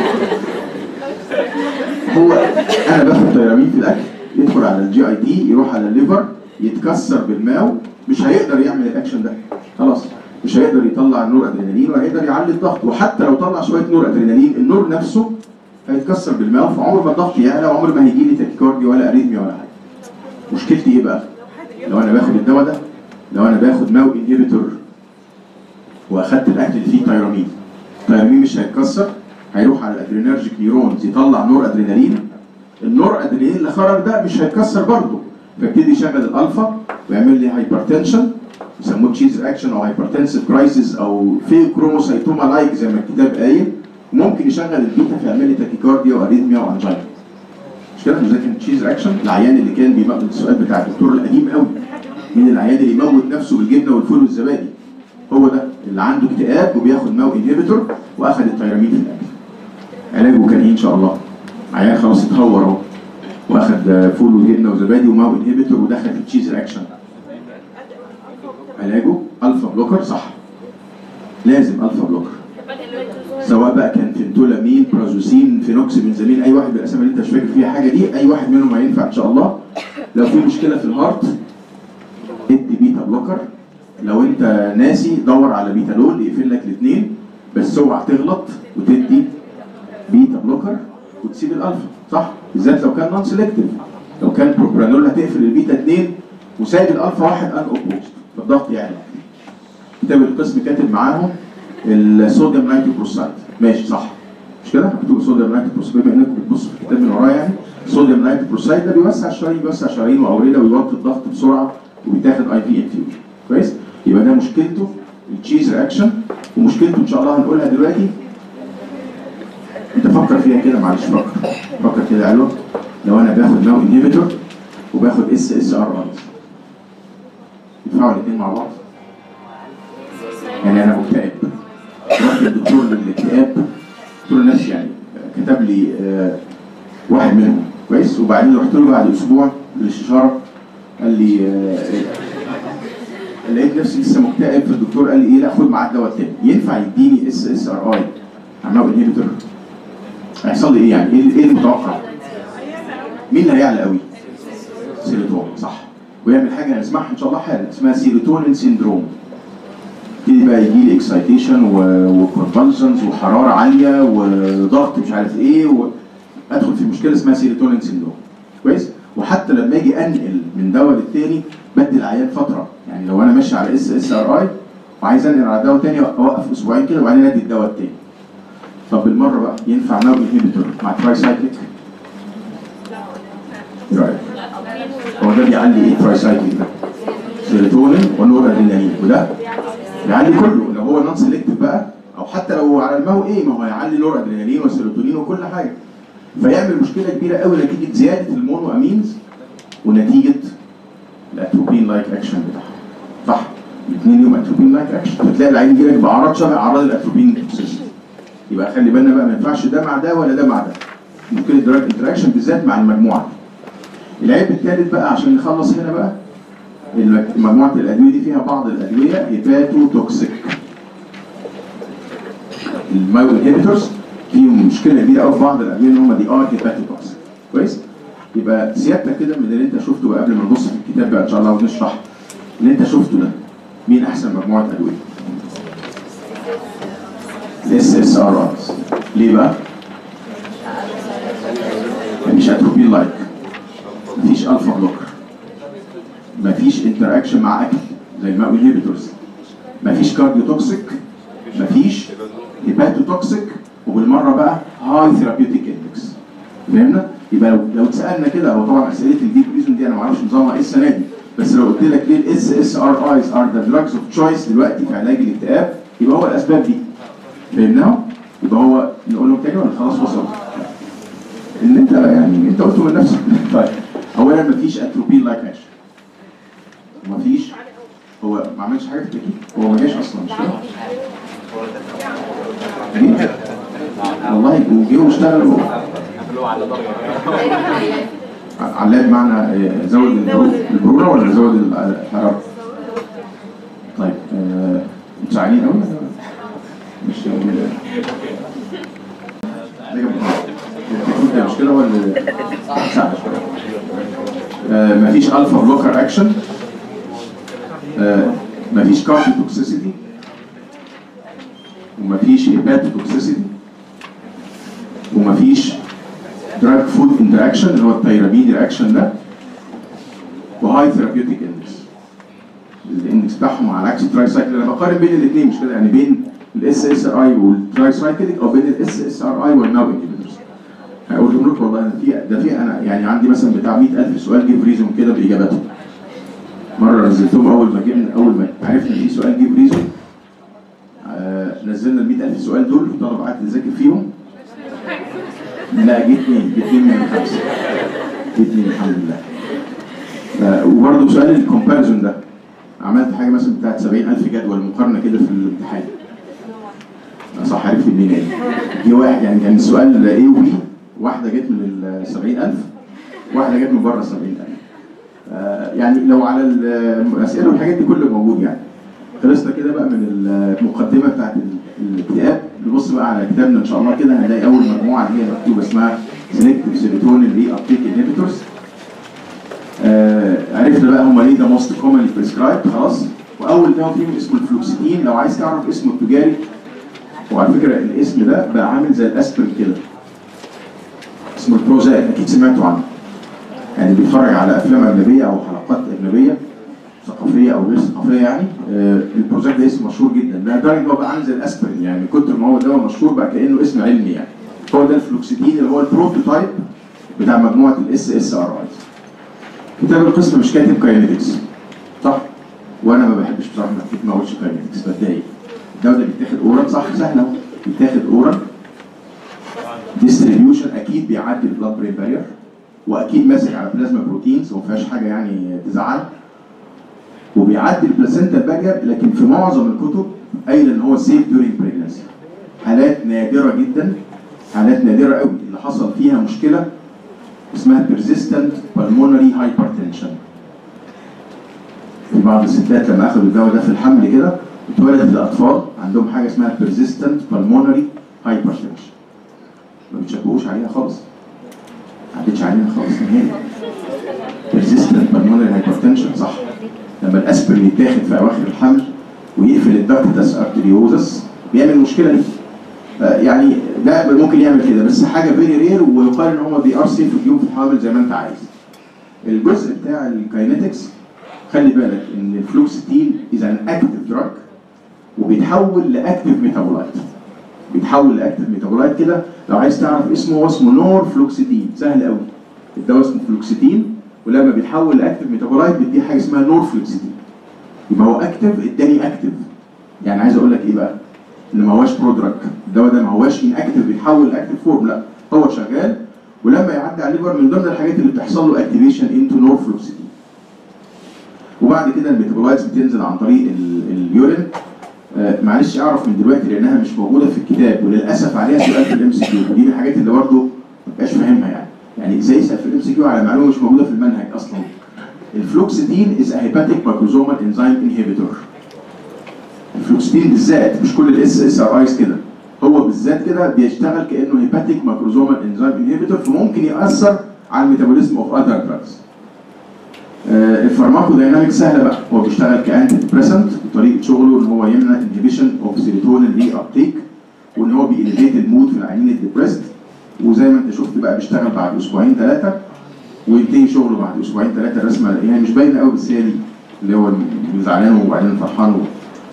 هو انا باخد تيرامين في الاكل يدخل على الجي اي تي يروح على الليفر يتكسر بالماو مش هيقدر يعمل الاكشن ده خلاص مش هيقدر يطلع النور ادرينالين وهيقدر يعلي الضغط وحتى لو طلع شويه نور ادرينالين النور نفسه هيتكسر بالماو فعمر ما الضغط يعلى وعمر ما هيجي لي تاكيكارديا ولا اريثميا ولا حاجه مشكلتي ايه بقى؟ لو انا باخد الدواء ده لو انا باخد ماو انهبيتور واخدت الاكل اللي فيه تيرامين التيرامين مش هيتكسر هيروح على الادرينرجيك نيورونز يطلع نور ادرينالين النور ادرينالين اللي خرج ده مش هيتكسر برضه فيبتدي يشغل الالفا ويعمل لي هايبرتنشن يسموه تشيز اكشن او هايبرتنسيف كرايسيس او في كروموسايتوما لايك زي ما الكتاب قايل ممكن يشغل البيتا فيعمل لي تاكيكارديا واريثميا وانجينا مش كده مش ده كان تشيز اكشن العيان اللي كان بيموت السؤال بتاع الدكتور القديم قوي مين العيان اللي يموت نفسه بالجبنه والفول والزبادي هو ده اللي عنده اكتئاب وبياخد ماو انهبيتور واخد التيرامين في الاكل علاجه كان ايه ان شاء الله عيان خلاص اتهور اهو واخد فول وجبنه وزبادي وماو انهبيتور ودخل في التشيز رياكشن علاجه الفا بلوكر صح لازم الفا بلوكر سواء بقى كان فينتولامين برازوسين فينوكس بنزامين اي واحد من الاسامي اللي انت مش فاكر فيها حاجه دي اي واحد منهم هينفع ان شاء الله لو في مشكله في الهارت ادي بيتا بلوكر لو انت ناسي دور على بيتالول يقفل لك الاثنين بس اوعى تغلط وتدي بيتا بلوكر وتسيب الالفا صح بالذات لو كان نون سيلكتيف لو كان بروبرانول هتقفل البيتا اثنين وسايب الالفا واحد ان اوبوست فالضغط يعني كتاب القسم كاتب معاهم الصوديوم نايتروبروسايد ماشي صح مش كده مكتوب صوديوم نايتروبروسايد بما انكم بتبصوا في الكتاب من ورايا يعني صوديوم نايتروبروسايد ده بيوسع الشرايين بيوسع شرايين واورده ويوطي الضغط بسرعه وبيتاخد اي في انفيوجن كويس يبقى ده مشكلته التشيز رياكشن ومشكلته ان شاء الله هنقولها دلوقتي انت فكر فيها كده معلش فكر فكر كده قالوا لو انا باخد ناو انهبيتور وباخد اس اس ار ايز ينفعوا الاثنين مع بعض يعني انا مكتئب رحت للدكتور للاكتئاب دكتور النفسي يعني كتب لي آه، واحد منهم كويس وبعدين رحت له بعد اسبوع للاستشاره قال لي آه، لقيت نفسي لسه مكتئب فالدكتور قال لي ايه لا خد معاك دواء تاني ينفع يديني اس اس ار اي عمال انهبيتور هيحصل لي ايه يعني ايه ايه المتوقع مين اللي هيعلى قوي سيروتونين صح ويعمل حاجه هنسمعها ان شاء الله حالا اسمها سيروتونين سيندروم يبتدي بقى يجي لي اكسايتيشن وكونفالجنز وحراره عاليه وضغط مش عارف ايه وادخل في مشكله اسمها سيروتونين سيندروم كويس وحتى لما اجي انقل من دواء للتاني بدي العيان فتره يعني لو انا ماشي على اس اس ار اي وعايز انقل على دواء تاني اوقف اسبوعين كده وبعدين ادي الدواء التاني طب بالمره بقى ينفع ناو انهبيتور مع تراي سايكليك ايه رايك؟ هو ده بيعلي ايه تراي سايكليك ده؟ سيروتونين ونور ادرينالين وده يعلي كله لو هو نون سيلكتيف بقى او حتى لو على الماء ايه ما هو هيعلي نور ادرينالين وسيروتونين وكل حاجه فيعمل مشكله كبيره قوي نتيجه زياده المونو امينز ونتيجه الاتروبين لايك اكشن بتاعها صح؟ الاثنين ليهم اتروبين لايك اكشن فتلاقي العين يجي لك باعراض شبه اعراض الاتروبين توكسيسيتي يبقى خلي بالنا بقى ما ينفعش ده مع ده ولا ده مع ده ممكن الدراج انتراكشن بالذات مع المجموعه دي العيب الثالث بقى عشان نخلص هنا بقى الم- مجموعه الادويه دي فيها بعض الادويه هيباتو توكسيك المايو انهبيتورز فيهم مشكله كبيره قوي في بعض الادويه ان هم دي ار هيباتو توكسيك كويس يبقى سيادتك كده من اللي انت شفته بقى قبل ما نبص في الكتاب بقى ان شاء الله ونشرح اللي انت شفته ده مين احسن مجموعه ادويه؟ الاس اس ار ارز ليه بقى؟ مفيش اتروبين لايك مفيش الفا بلوكر مفيش انتر اكشن مع اكل زي الماء انهبيتورز مفيش كارديو توكسيك مفيش هيباتو توكسيك وبالمره بقى هاي ثيرابيوتيك اندكس فهمنا؟ يبقى لو لو اتسالنا كده او طبعا اسئله الديب ريزون دي انا ما اعرفش نظامها ايه السنه دي بس لو قلت لك ليه الاس اس ار ايز ار ذا دراجز اوف تشويس دلوقتي في علاج الاكتئاب يبقى هو الاسباب دي فهمناهم؟ يبقى هو نقول لهم تاني ولا خلاص وصلت؟ ان انت يعني انت قلته من نفسك طيب اولا مفيش اتروبين لايك اكشن ومفيش هو ما عملش حاجه في التكييف هو ما جاش اصلا مش كده؟ جه؟ والله وجه واشتغل هو علاب معنى آه، زود البرو- البرونه ولا زود الحراره؟ طيب آه، انتوا زعلانين قوي مش ده مشكله ولا ساعة شوية. آه، مفيش الفا بلوكر اكشن مفيش كارتي توكسيسيتي ومفيش هيباتو توكسيسيتي ومفيش دراج فود انتراكشن اللي هو التيرابين رياكشن ده وهاي ثيرابيوتيك اندكس الاندكس بتاعهم على عكس التراي سايكل انا بقارن بين الاثنين مش كده يعني بين الاس اس ار اي والتراي سايكليك او بين الاس اس ار اي والناو انهبيتورز هقول لكم والله انا في ده في انا يعني عندي مثلا بتاع 100000 سؤال جيف ريزون كده باجاباتهم مره نزلتهم اول ما جبنا اول ما عرفنا في سؤال جيف ريزون آه نزلنا ال 100000 سؤال دول الطلبه قعدت تذاكر فيهم لا جيت اثنين جيت اثنين من خمسه جيت اثنين الحمد لله آه وبرضه سؤال الكومباريزون ده عملت حاجه مثلا بتاعت 70000 جدول مقارنه كده في الامتحان صح عرفت منين يعني دي واحد يعني كان السؤال ايه وبي واحده جت من ال 70000 واحده جت من بره ال 70000 آه يعني لو على الاسئله والحاجات دي كله موجود يعني خلصنا كده بقى من المقدمه بتاعت الاكتئاب نبص بقى على كتابنا ان شاء الله كده هنلاقي اول مجموعه اللي هي مكتوبه اسمها سيلكتيف سيروتونين ري ابتيك انهبيتورز آه عرفنا بقى هم ليه ده موست كومنلي بريسكرايب خلاص واول دواء فيهم اسمه الفلوكسيتين لو عايز تعرف اسمه التجاري وعلى فكره الاسم ده بقى عامل زي الاسبرين كده اسمه البروزاك اكيد سمعتوا عنه يعني بيتفرج على افلام اجنبيه او حلقات اجنبيه ثقافيه او غير ثقافيه يعني آه البروزاك ده اسم مشهور جدا ده لدرجه ان هو بقى عامل زي الاسبرين يعني من كتر ما هو دواء مشهور بقى كانه اسم علمي يعني هو ده الفلوكسيتين اللي هو البروتوتايب بتاع مجموعه الاس اس ار اي كتاب القسم مش كاتب كاينetics صح؟ وانا ما بحبش بصراحه انك ما اقولش كاينetics بتضايق الدواء ده بيتاخد اورال صح سهله اهو بيتاخد اورال ديستريبيوشن اكيد بيعدي البلاد برين بارير واكيد ماسك على بلازما بروتينز وما فيهاش حاجه يعني تزعل وبيعدي البلاسنتا بارير لكن في معظم الكتب قايل ان هو سيف ديورينج بريجنسي حالات نادره جدا حالات نادره قوي اللي حصل فيها مشكله اسمها persistent pulmonary hypertension في بعض الستات لما اخذوا الدواء ده في الحمل كده اتولدت الاطفال عندهم حاجه اسمها persistent pulmonary hypertension ما بتشبهوش عليها خالص ما عدتش عليها خالص نهائي persistent pulmonary hypertension صح لما الاسبرين يتاخد في اواخر الحمل ويقفل الدكتس ارتريوزس بيعمل مشكله دي يعني ده ممكن يعمل كده بس حاجه فيري رير ويقال ان هو بي ار سيف اليوم في الحوامل زي ما انت عايز. الجزء بتاع الكاينetics خلي بالك ان الفلوكسيتين از ان اكتف دراج وبيتحول لاكتف ميتابولايت. بيتحول لاكتف ميتابولايت كده لو عايز تعرف اسمه هو اسمه نور فلوكسيتين سهل قوي. الدواء اسمه فلوكسيتين ولما بيتحول لاكتف ميتابولايت بيديه حاجه اسمها نور فلوكسيتين. يبقى هو اكتف اداني اكتف. يعني عايز اقول لك ايه بقى؟ ان ما هواش برودراج الدواء ده ما هواش ان اكتف بيتحول لاكتف فورم لا هو شغال ولما يعدي على الليفر من ضمن الحاجات اللي بتحصل له اكتيفيشن انتو نورفلوكس كده الميتابولايتس بتنزل عن طريق ال- اليورين آه، معلش اعرف من دلوقتي لانها مش موجوده في الكتاب وللاسف عليها سؤال في الام سي كيو ودي من الحاجات اللي برضه ما بقاش فاهمها يعني يعني ازاي يسال في الام سي كيو على معلومه مش موجوده في المنهج اصلا الفلوكسيتين از هيباتيك ماكروزومال انزيم انهبيتور الفلوكسيتين بالذات مش كل الاس اس ار ايز كده هو بالذات كده بيشتغل كانه هيباتيك ماكروزومال انزيم انهبيتور فممكن ياثر على الميتابوليزم اوف اذر دراجز الفارماكو دايناميك سهله بقى هو بيشتغل كانتي ديبريسنت وطريقه شغله ان هو يمنع انهبيشن اوف سيروتونين ري ابتيك وان هو بيليفيت المود في العيانين الديبريست وزي ما انت شفت بقى بيشتغل بعد اسبوعين ثلاثه وينتهي شغله بعد اسبوعين ثلاثه الرسمه يعني مش باينه قوي بس هي دي اللي هو زعلان وبعدين فرحان و...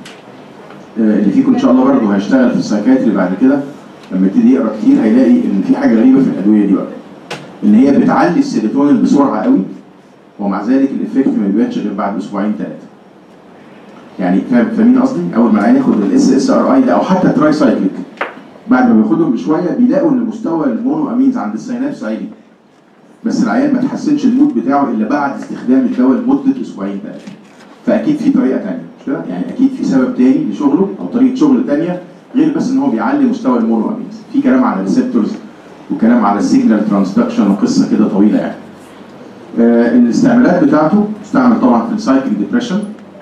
آه، اللي فيكم ان شاء الله برضه هيشتغل في السايكاتري بعد كده لما يبتدي يقرا كتير هيلاقي ان في حاجه غريبه في الادويه دي بقى ان هي بتعلي السيروتونين بسرعه قوي ومع ذلك الافكت ما بيبانش غير بعد اسبوعين ثلاثه. يعني فاهم فاهمين قصدي؟ اول ما العيان ياخد الاس اس ار اي ده او حتى تراي سايكليك بعد ما بياخدهم بشويه بيلاقوا ان مستوى المونو امينز عند السينابس عالي. بس العيان ما تحسنش المود بتاعه الا بعد استخدام الدواء لمده اسبوعين ثلاثه. فاكيد في طريقه ثانيه مش كده؟ يعني اكيد في سبب تاني لشغله او طريقه شغل ثانيه غير بس ان هو بيعلي مستوى المونو امينز. في كلام على الريسبتورز وكلام على السيجنال ترانسدكشن وقصه كده طويله يعني. آه، الاستعمالات بتاعته استعمل طبعا في السايكل ديبريشن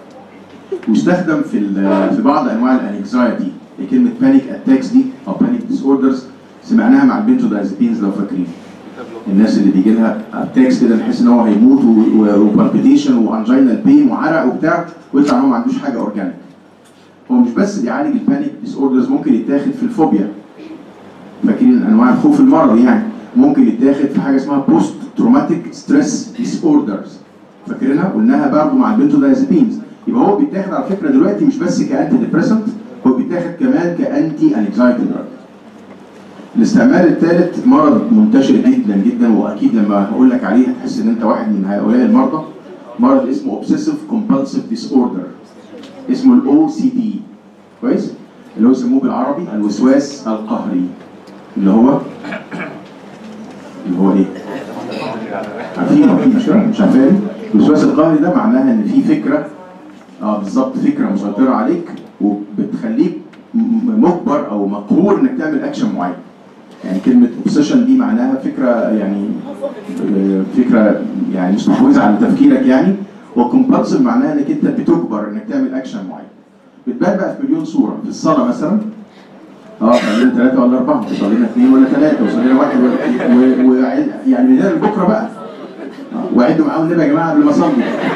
واستخدم في ال- في بعض انواع الانكزايتي كلمه بانيك اتاكس دي او بانيك ديس اوردرز سمعناها مع البنزودايزابينز لو فاكرين الناس اللي بيجي لها اتاكس كده نحس ان هو هيموت وبالبيتيشن وانجينال بين وعرق وبتاع ويطلع ان هو ما عندوش حاجه اورجانيك هو مش بس بيعالج البانيك ديس اوردرز ممكن يتاخد في الفوبيا فاكرين انواع الخوف المرضي يعني ممكن يتاخد في حاجه اسمها بوست تروماتيك ستريس ديس اوردرز فاكرينها قلناها برضه مع البنزودايزابينز يبقى هو بيتاخد على فكره دلوقتي مش بس كانتي ديبريسنت هو بيتاخد كمان كانتي انكزايتي دراج الاستعمال الثالث مرض منتشر جدا جدا واكيد لما هقول لك عليه هتحس ان انت واحد من هؤلاء المرضى مرض اسمه اوبسيسيف كومبالسيف ديس اوردر اسمه الاو سي دي كويس اللي هو يسموه بالعربي الوسواس القهري اللي هو اللي هو ايه؟ عارفين اكيد مش كده؟ مش عارفين؟ الوسواس القهري ده معناها ان في فكره اه بالظبط فكره مسيطره عليك وبتخليك م- مجبر او مقهور انك تعمل اكشن معين. يعني كلمه اوبسيشن دي معناها فكره يعني آه، فكره يعني مستحوذه على تفكيرك يعني وكومبالسيف معناها انك انت بتجبر انك تعمل اكشن معين. بتبان بقى في مليون صوره في الصلاه مثلا اه صلينا ثلاثة ولا أربعة صلينا اثنين ولا ثلاثة وصلينا واحد ولا و... و... يعني من هنا لبكرة بقى آه، وعدوا معاهم النبي يا جماعة قبل ما أصلي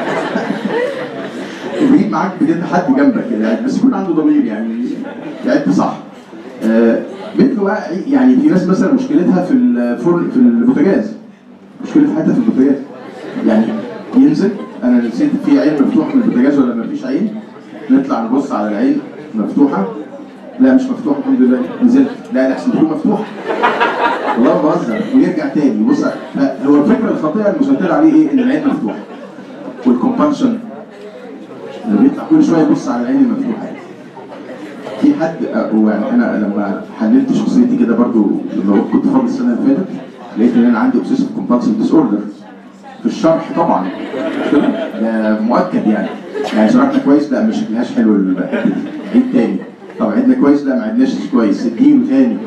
وبيجيب معاك بجد حد جنبك كده يعني بس يكون عنده ضمير يعني عدت صح آه مثل بقى يعني في ناس مثلا مشكلتها في الفرن في البوتاجاز مشكلة حياتها في البوتاجاز يعني ينزل انا نسيت في عين مفتوح من البوتاجاز ولا ما فيش عين نطلع نبص على العين مفتوحة لا مش مفتوحة الحمد لله نزلت لا لا احسن تكون مفتوحة والله ما بهزر ويرجع تاني يبص على- هو الفكرة الخطيرة المسيطرة عليه ايه ان العين مفتوحة والكومبانشن لما بيطلع كل شويه يبص على العين المفتوحه في حد هو يعني انا لما حللت شخصيتي كده برضو لما كنت فاضي السنه اللي فاتت لقيت ان انا عندي اوبسيسيف كومبالسيف ديس اوردر في الشرح طبعا مش كده؟ ده مؤكد يعني يعني شرحنا كويس لا مش شكلهاش حلو الحته دي عيد تاني طب عدنا كويس لا ما عدناش كويس اديله تاني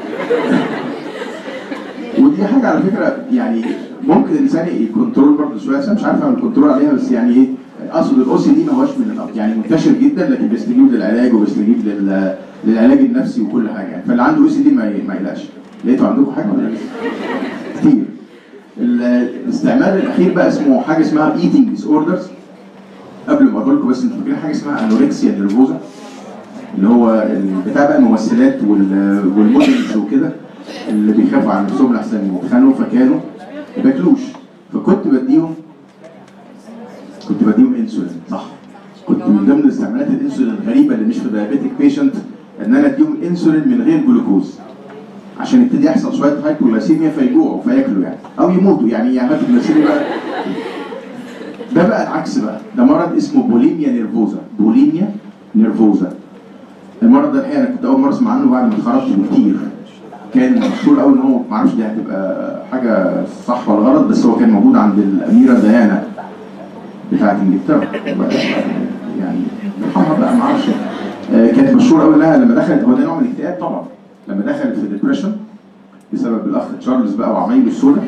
ودي حاجه على فكره يعني ممكن الانسان يكنترول برضه شويه بس انا مش عارف اعمل كنترول عليها بس يعني ايه اقصد الاو سي دي ما هوش من الأرض يعني منتشر جدا لكن بيستجيب للعلاج وبيستجيب لل... للعلاج النفسي وكل حاجه يعني فاللي عنده او سي دي ما ي- ما يقلقش لقيتوا عندكم حاجه ولا لسه؟ كتير ال- الاستعمال الاخير بقى اسمه حاجه اسمها ايتنج ديس اوردرز قبل ما اقول لكم بس انتوا فاكرين حاجه اسمها انوركسيا نيرفوزا اللي هو ال- بتاع بقى الممثلات وال- والمودلز وكده اللي بيخافوا على نفسهم لحسن يتخانوا فكانوا ما بياكلوش فكنت بديهم كنت بديهم انسولين صح كنت من ضمن استعمالات الانسولين الغريبه اللي مش في دايابيتك بيشنت ان انا اديهم انسولين من غير جلوكوز عشان يبتدي يحصل شويه هايبوغلاسيميا فيجوعوا فياكلوا يعني او يموتوا يعني يعني هايبوغلاسيميا بقى ده بقى العكس بقى ده مرض اسمه بوليميا نيرفوزا بوليميا نيرفوزا المرض ده الحقيقه انا كنت اول مره اسمع عنه بعد ما اتخرجت بكتير كان مشهور قوي ان هو معرفش دي هتبقى حاجه صح ولا غلط بس هو كان موجود عند الاميره ديانا بتاعت انجلترا يعني يرحمها بقى ما اعرفش آه، كانت مشهوره قوي انها لما دخلت هو ده نوع من الاكتئاب طبعا لما دخلت في الديبريشن بسبب الاخ تشارلز بقى وعمايله السوداء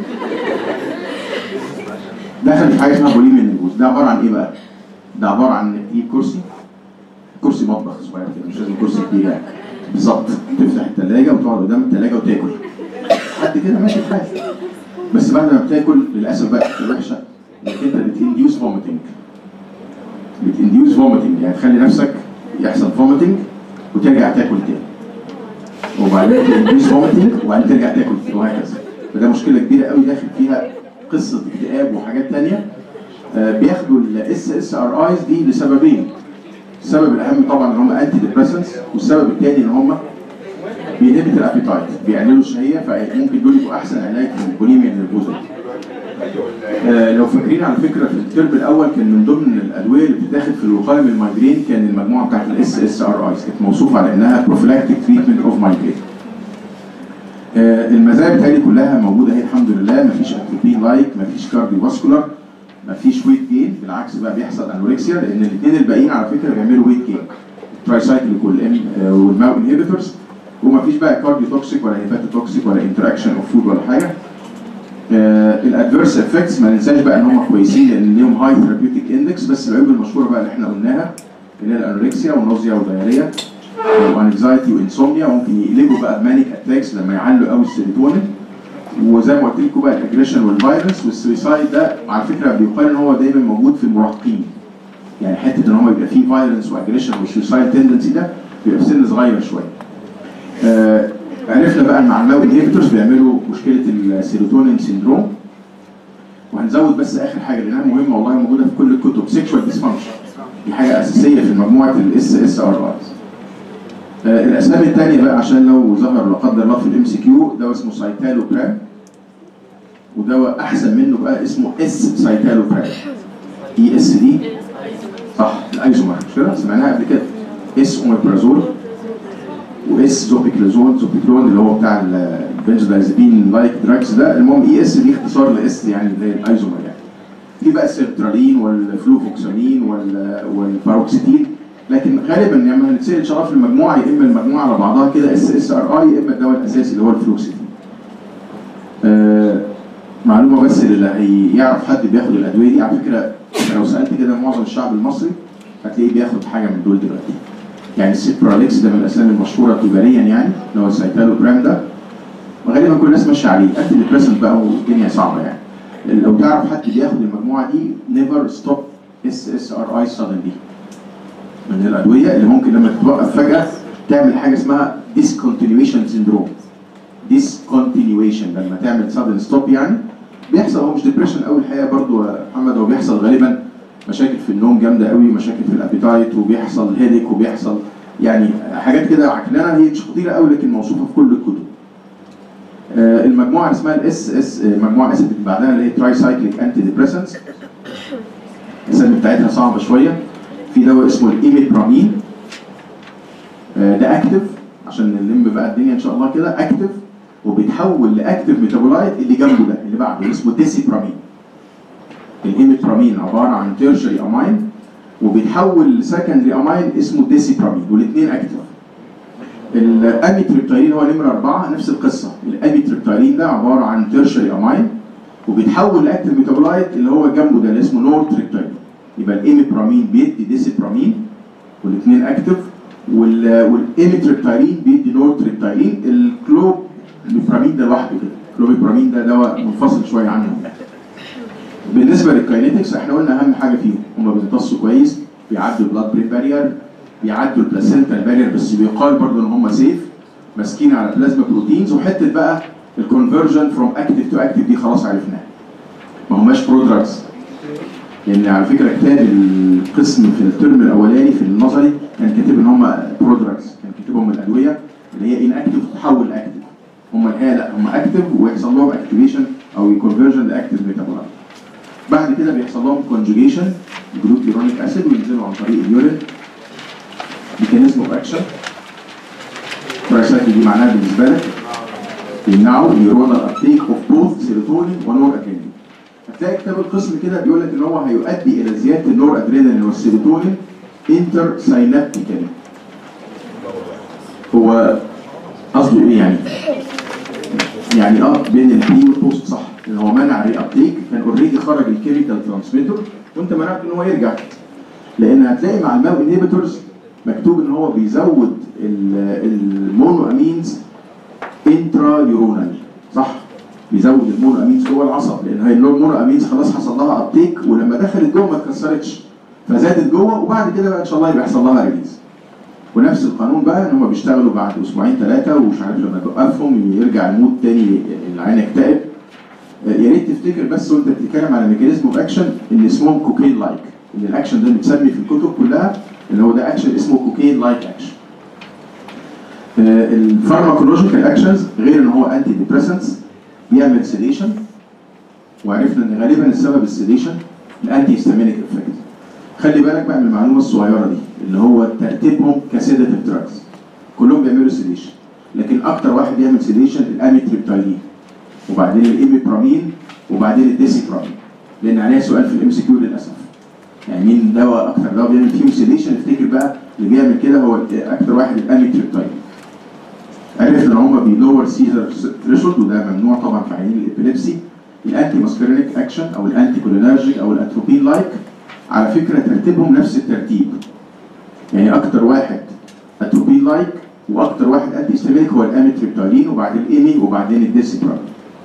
دخل في حاجه اسمها بوليميا نيفوز ده عباره عن ايه بقى؟ ده عباره عن انك تجيب كرسي كرسي مطبخ صغير كده مش لازم كرسي كبير يعني بالظبط تفتح الثلاجه وتقعد قدام الثلاجه وتاكل حد كده ماشي في حاله بس بعد ما بتاكل للاسف بقى الحته الوحشه انك انت بتنديوس فوميتنج بتنديوس فوميتنج يعني تخلي نفسك يحصل فوميتنج وترجع تاكل تاني وبعدين تنديوس فوميتنج وبعدين ترجع تاكل تاني وهكذا فده مشكله كبيره قوي داخل فيها قصه اكتئاب وحاجات تانية آه، بياخدوا الاس اس ار ايز دي لسببين السبب الاهم طبعا ان هم انتي ديبريسنس والسبب الثاني ان هم بينهبت الابيتايت بيقللوا الشهيه فممكن دول يبقوا احسن علاج للبوليميا النرفوزه آه، لو فاكرين على فكره في الترم الاول كان من ضمن الادويه اللي بتتاخد في الوقايه من المايجرين كان المجموعه بتاعت الاس اس ار ايز كانت موصوفه على انها بروفيلاكتيك تريتمنت اوف مايجرين المزايا بتاعتي كلها موجوده اهي الحمد لله مفيش اتروبين لايك مفيش كارديو فاسكولار مفيش ويت جين بالعكس بقى بيحصل انوركسيا لان الاثنين الباقيين على فكره بيعملوا ويت جين تراي سايكليك والام والماو انهبيتورز ومفيش بقى كارديو توكسيك ولا هيباتو توكسيك ولا انتراكشن اوف فود ولا حاجه الادفيرس افكتس ما ننساش بقى ان هم كويسين لان ليهم هاي ثيرابيوتيك اندكس بس العيوب المشهوره بقى اللي احنا قلناها اللي هي الانوركسيا والنوزيا والدياريا وانكزايتي وانسومنيا ممكن يقلبوا بقى بمانيك اتاكس لما يعلوا قوي السيروتونين وزي ما قلت لكم بقى الاجريشن والفيروس والسويسايد ده على فكره بيقال ان هو دايما موجود في المراهقين يعني حته ان هو يبقى فيه فايلنس واجريشن والسويسايد تندنسي ده بيبقى في سن صغير شويه. آه عرفنا بقى ان مع الماو انهبيتورز بيعملوا مشكله السيروتونين سيندروم وهنزود بس اخر حاجه لانها مهمه والله موجوده في كل الكتب سيكشوال ديسفانكشن دي حاجه اساسيه في مجموعه الاس اس ار ارز. آه الاسباب الثانيه بقى عشان لو ظهر لا قدر الله في الام سي كيو دواء اسمه سايتالو برام ودواء احسن منه بقى اسمه اس سايتالو برام اي اس دي صح الايزومر مش كده سمعناها قبل كده اس اوميبرازول واس زوبيكلازون زوبيكلون اللي هو بتاع البنزودايزابين لايك دراجز ده المهم اي اس دي اختصار لاس يعني اللي هي الايزومر يعني في بقى السيرترالين والفلوفوكسامين وال- والباروكسيتين لكن غالبا لما هنتسال ان شاء الله في المجموعه يا اما المجموعه على بعضها كده اس اس ار اي يا اما الدواء الاساسي اللي هو الفلوكسيتين. آه معلومه بس اللي هيعرف حد بياخد الادويه دي على فكره أنت لو سالت كده معظم الشعب المصري هتلاقيه بياخد حاجه من دول دلوقتي. يعني السيبراليكس ده من الاسامي المشهوره تجاريا يعني اللي هو السايتالو برام ده وغالبا كل الناس ماشيه عليه انتي ديبريسنت بقى والدنيا صعبه يعني. لو تعرف حد بياخد المجموعه دي نيفر ستوب اس اس ار اي suddenly من الادويه اللي ممكن لما تتوقف فجاه تعمل حاجه اسمها discontinuation syndrome discontinuation لما تعمل sudden stop يعني بيحصل هو مش ديبريشن قوي الحقيقه برضو يا محمد هو بيحصل غالبا مشاكل في النوم جامده قوي مشاكل في الابيتايت وبيحصل هيديك وبيحصل يعني حاجات كده عكنانه هي مش خطيره قوي لكن موصوفه في كل الكتب آه، المجموعه اللي اسمها الاس اس المجموعه اس اللي بعدها اللي هي تراي سايكليك انتي ديبريسنتس الاسامي بتاعتها صعبه شويه في دواء اسمه الايميبرامين آه، ده اكتف عشان نلم بقى الدنيا ان شاء الله كده اكتف وبيتحول لاكتف ميتابولايت اللي جنبه ده اللي بعده اللي اسمه ديسيبرامين الايميبرامين عباره عن تيرشري اماين وبيتحول لسكندري اماين اسمه ديسيبرامين والاثنين اكتف الاميتريبتايلين هو نمره اربعه نفس القصه الاميتريبتايلين ده عباره عن تيرشري اماين وبيتحول لاكتف ميتابولايت اللي هو جنبه ده اللي اسمه نورتريبتايلين يبقى الايميبرامين بيدي ديسيبرامين والاثنين اكتف والايميتريبتايلين بيدي نورتريبتايلين الكلوبيبرامين ده لوحده كده الكلوبيبرامين ده دواء منفصل شويه عنه بالنسبه للكاينيتكس احنا قلنا اهم حاجه فيهم هم بيمتصوا كويس بيعدوا البلاد برين بارير بيعدوا البلاسينتا بارير بس بيقال برضه ان هم سيف ماسكين على بلازما بروتينز وحته بقى الكونفرجن فروم اكتف تو اكتف دي خلاص عرفناها ما هماش برو دراجز لان على فكره كتاب القسم في الترم الاولاني في النظري كان كاتب ان هم برو دراجز كان كاتبهم الادويه اللي هي ان اكتف تتحول لاكتف هم الحقيقه لا هم اكتف ويحصل لهم اكتيفيشن او كونفرجن لاكتف ميتابولايت بعد كده بيحصل لهم كونجوجيشن جلوكيرونيك اسيد وينزلوا عن طريق اليورين ميكانيزم اوف اكشن ترايسايكل دي معناها بالنسبه لك يمنعوا نيورونال ابتيك اوف بوث سيروتونين ونور ادرينالين تلاقي كتاب القسم كده بيقول لك ان هو هيؤدي الى زياده النور ادرينالين والسيروتونين انتر ساينابتيكالي هو قصده ايه يعني؟ يعني اه بين البري والبوست صح ان هو منع ري ابتيك كان اوريدي خرج الكيميكال ترانسميتر وانت منعت ان هو يرجع لان هتلاقي مع الماو انهبيتورز مكتوب ان هو بيزود المونو امينز انترا يورونال صح بيزود المونو امينز جوه العصب لان هي المونو امينز خلاص حصل لها ابتيك ولما دخلت جوه ما اتكسرتش فزادت جوه وبعد كده بقى ان شاء الله يبقى يحصل لها ريليز ونفس القانون بقى ان هم بيشتغلوا بعد اسبوعين ثلاثه ومش عارف لما توقفهم يرجع المود تاني العين يكتئب يا ريت تفتكر بس وانت بتتكلم على ميكانيزم اوف اكشن ان اسمهم كوكين لايك ان الاكشن ده متسمي في الكتب كلها ان هو ده اكشن اسمه كوكين لايك اكشن الفارماكولوجيكال اكشنز غير ان هو انتي ديبريسنتس بيعمل سيديشن وعرفنا ان غالبا السبب السيديشن الانتي هيستامينيك افكت خلي بالك بقى من المعلومه الصغيره دي اللي هو ترتيبهم كسيداتيف دراجز كلهم بيعملوا سيديشن لكن اكتر واحد بيعمل سيديشن الاميتريبتالين وبعدين الايميبرامين وبعدين الديسيبرامين لان عليها سؤال في الام سي كيو للاسف يعني مين دواء اكتر دواء بيعمل فيهم سيديشن افتكر بقى اللي بيعمل كده هو اكتر واحد الاميتريبتالين عرفنا ان هم بيلور سيزر ثريشولد وده ممنوع طبعا في عيانين الابيليبسي الانتي ماسكرينيك اكشن او الانتي كولينرجيك او الاتروبين لايك على فكره ترتيبهم نفس الترتيب يعني اكتر واحد اتروبين لايك واكتر واحد انتي هيستامينيك هو الاميتريبتالين وبعدين الايمي وبعدين الديسيبرامين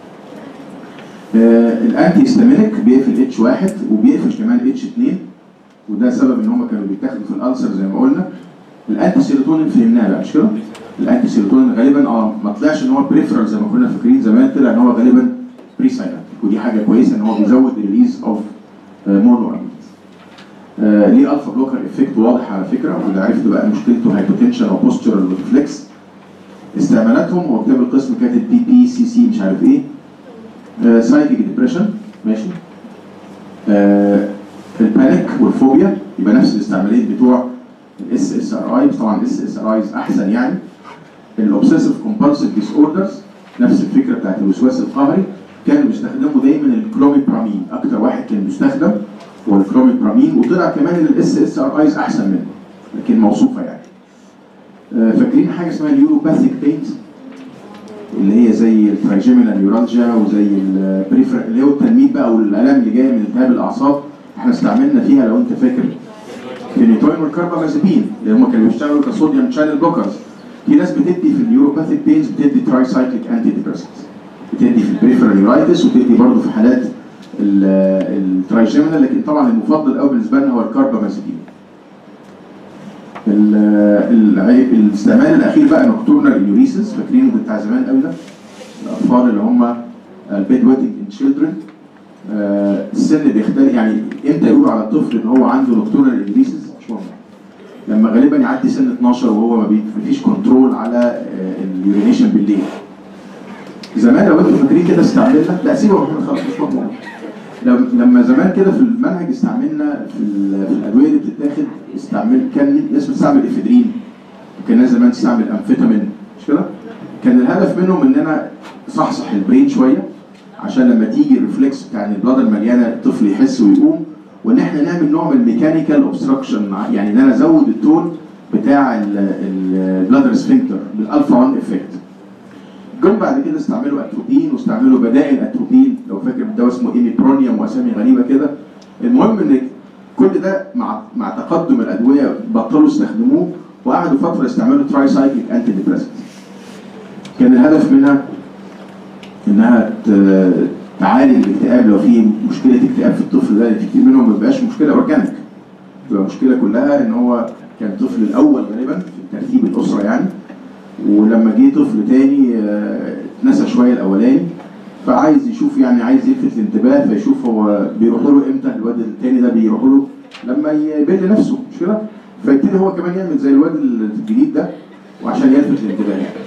آه الانتي هيستامينيك بيقفل اتش واحد وبيقفل كمان اتش 2 وده سبب ان هم كانوا بيتاخدوا في الالسر زي ما قلنا الانتي سيروتونين فهمناه بقى مش كده؟ الانتي سيروتونين غالبا اه ما طلعش ان هو بريفرال زي ما كنا فاكرين زمان طلع ان هو غالبا بري ساينابتيك ودي حاجه كويسه ان هو بيزود ريليز اوف مونو امينز آه ليه الفا بلوكر افكت واضح على فكره وده عرفت بقى مشكلته هايبوتنشن او بوستشرال ريفلكس استعمالاتهم هو كتاب القسم كاتب بي بي سي سي مش عارف ايه آه سايكيك ديبريشن ماشي آه البانيك والفوبيا يبقى نفس الاستعمالات بتوع الاس اس ار اي طبعا الاس اس ار ايز احسن يعني الاوبسيسيف كومبالسيف ديس اوردرز نفس الفكره بتاعت الوسواس القهري كانوا بيستخدموا دايما الكلوميبرامين اكتر واحد كان بيستخدم هو الكلوميبرامين وطلع كمان ان الاس اس ار ايز احسن منه لكن موصوفه يعني آه فاكرين حاجه اسمها اليوروباثيك بينز اللي هي زي الترايجيمينال نيورالجيا وزي البريفر اللي هو التنميل بقى والالام اللي جايه من التهاب الاعصاب احنا استعملنا فيها لو انت فاكر فينيتوين والكربامازepine اللي هم كانوا بيشتغلوا كصوديوم شانل بلوكرز في ناس بتدي في النيوروباثيك بينز بتدي تراي سايكليك انتي ديبريسنتس بتدي في البريفرال نيورايتس وتدي برضه في حالات الترايجيمينال لكن طبعا المفضل قوي بالنسبه لنا هو الكربامازepine الاستعمال الاخير بقى نوكتورنال انيوريسيس فاكرينه بتاع زمان قوي ده الاطفال اللي هم البيد ويتنج ان تشيلدرن السن بيختلف يعني امتى يقولوا على الطفل ان هو عنده نوكتورنال انيوريسيس مش مهم لما غالبا يعدي سن 12 وهو ما فيش كنترول على اليورينيشن بالليل زمان لو انتوا فاكرين كده استعملنا لا سيبه خلاص مش مهم لما زمان كده في المنهج استعملنا في, في الادويه اللي بتتاخد استعمل كان ناس بتستعمل افيدرين وكان ناس زمان تستعمل امفيتامين مش كده؟ كان الهدف منهم ان انا صحصح البرين شويه عشان لما تيجي الريفلكس بتاع ان البلادر مليانه الطفل يحس ويقوم وان احنا نعمل نوع من الميكانيكال اوبستراكشن يعني ان انا ازود التون بتاع البلادر سفنكتر بالالفا 1 افكت جم بعد كده استعملوا اتروبين واستعملوا بدائل اتروبين لو فاكر الدواء اسمه ايميبرونيوم واسامي غريبه كده المهم ان كل ده مع مع تقدم الادويه بطلوا يستخدموه وقعدوا فتره يستعملوا تراي سايكليك انتي ديبريسنت كان الهدف منها انها تعالج الاكتئاب لو في مشكله اكتئاب في الطفل ده في كتير منهم ما بيبقاش مشكله اورجانيك بتبقى المشكله كلها ان هو كان الطفل الاول غالبا في ترتيب الاسره يعني ولما جه طفل تاني اتنسى شويه الاولاني فعايز يشوف يعني عايز يلفت الانتباه فيشوف هو بيروح له امتى الواد التاني ده بيروح له لما يبل نفسه مش كده؟ فيبتدي هو كمان يعمل زي الواد الجديد ده وعشان يلفت الانتباه يعني.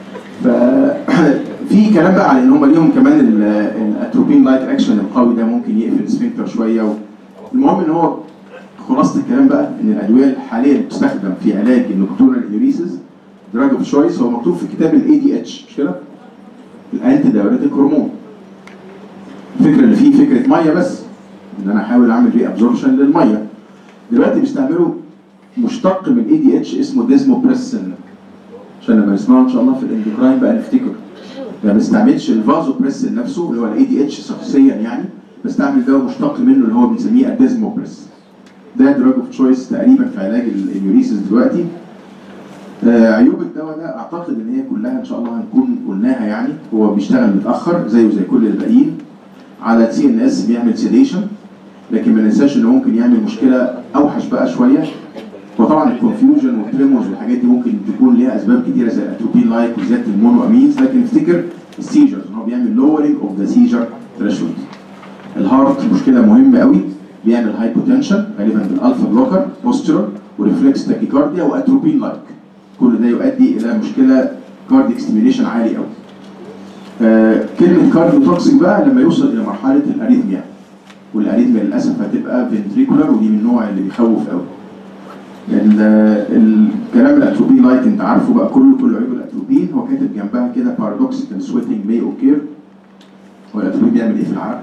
ففي كلام بقى على ان هم ليهم كمان الاتروبين لايك اكشن القوي ده ممكن يقفل سفنكتر شويه و... المهم ان هو خلاصه الكلام بقى ان الادويه الحاليه اللي بتستخدم في علاج النكتورنال انيوريسيس دراج اوف تشويس هو مكتوب في كتاب الاي دي اتش مش كده؟ الانتي دايوريتيك هرمون الفكره اللي فيه فكره ميه بس ان انا احاول اعمل ري ابزوربشن للميه دلوقتي بيستعملوا مشتق من اي دي اتش اسمه ديزموبريسن عشان لما نسمعه ان شاء الله في الاندوكراين بقى نفتكره ما بستعملش الفازو بريسن نفسه اللي هو الاي دي اتش شخصيا يعني بستعمل دواء مشتق منه اللي هو بنسميه الديزموبريس ده دراج اوف تشويس تقريبا في علاج الانيوريسيس دلوقتي آه، عيوب الدواء ده اعتقد ان هي كلها ان شاء الله هنكون قلناها يعني هو بيشتغل متاخر زيه زي كل الباقيين على سي ان اس بيعمل سيديشن لكن ما ننساش انه ممكن يعمل مشكله اوحش بقى شويه وطبعا الكونفيوجن والتريمورز والحاجات دي ممكن تكون ليها اسباب كتيره زي الاتروبين لايك وزياده المونو امينز لكن افتكر السيجرز ان هو بيعمل لورنج اوف ذا سيجر ثريشولد الهارت مشكله مهمه قوي بيعمل هايبوتنشن غالبا بالالفا بلوكر بوسترال وريفلكس تاكيكارديا واتروبين لايك كل ده يؤدي الى مشكله كارديك ستيميليشن عالي قوي آه كلمه كارديو توكسيك بقى لما يوصل الى مرحله الاريثميا والاريثميا للاسف هتبقى فنتريكولار ودي من النوع اللي بيخوف قوي ال- الكلام الاتروبين لايك انت عارفه بقى كله كل عيوب الاتروبين هو كاتب جنبها كده بارادوكسيكال سويتنج مي اوكير هو الاتروبين بيعمل ايه في العرق؟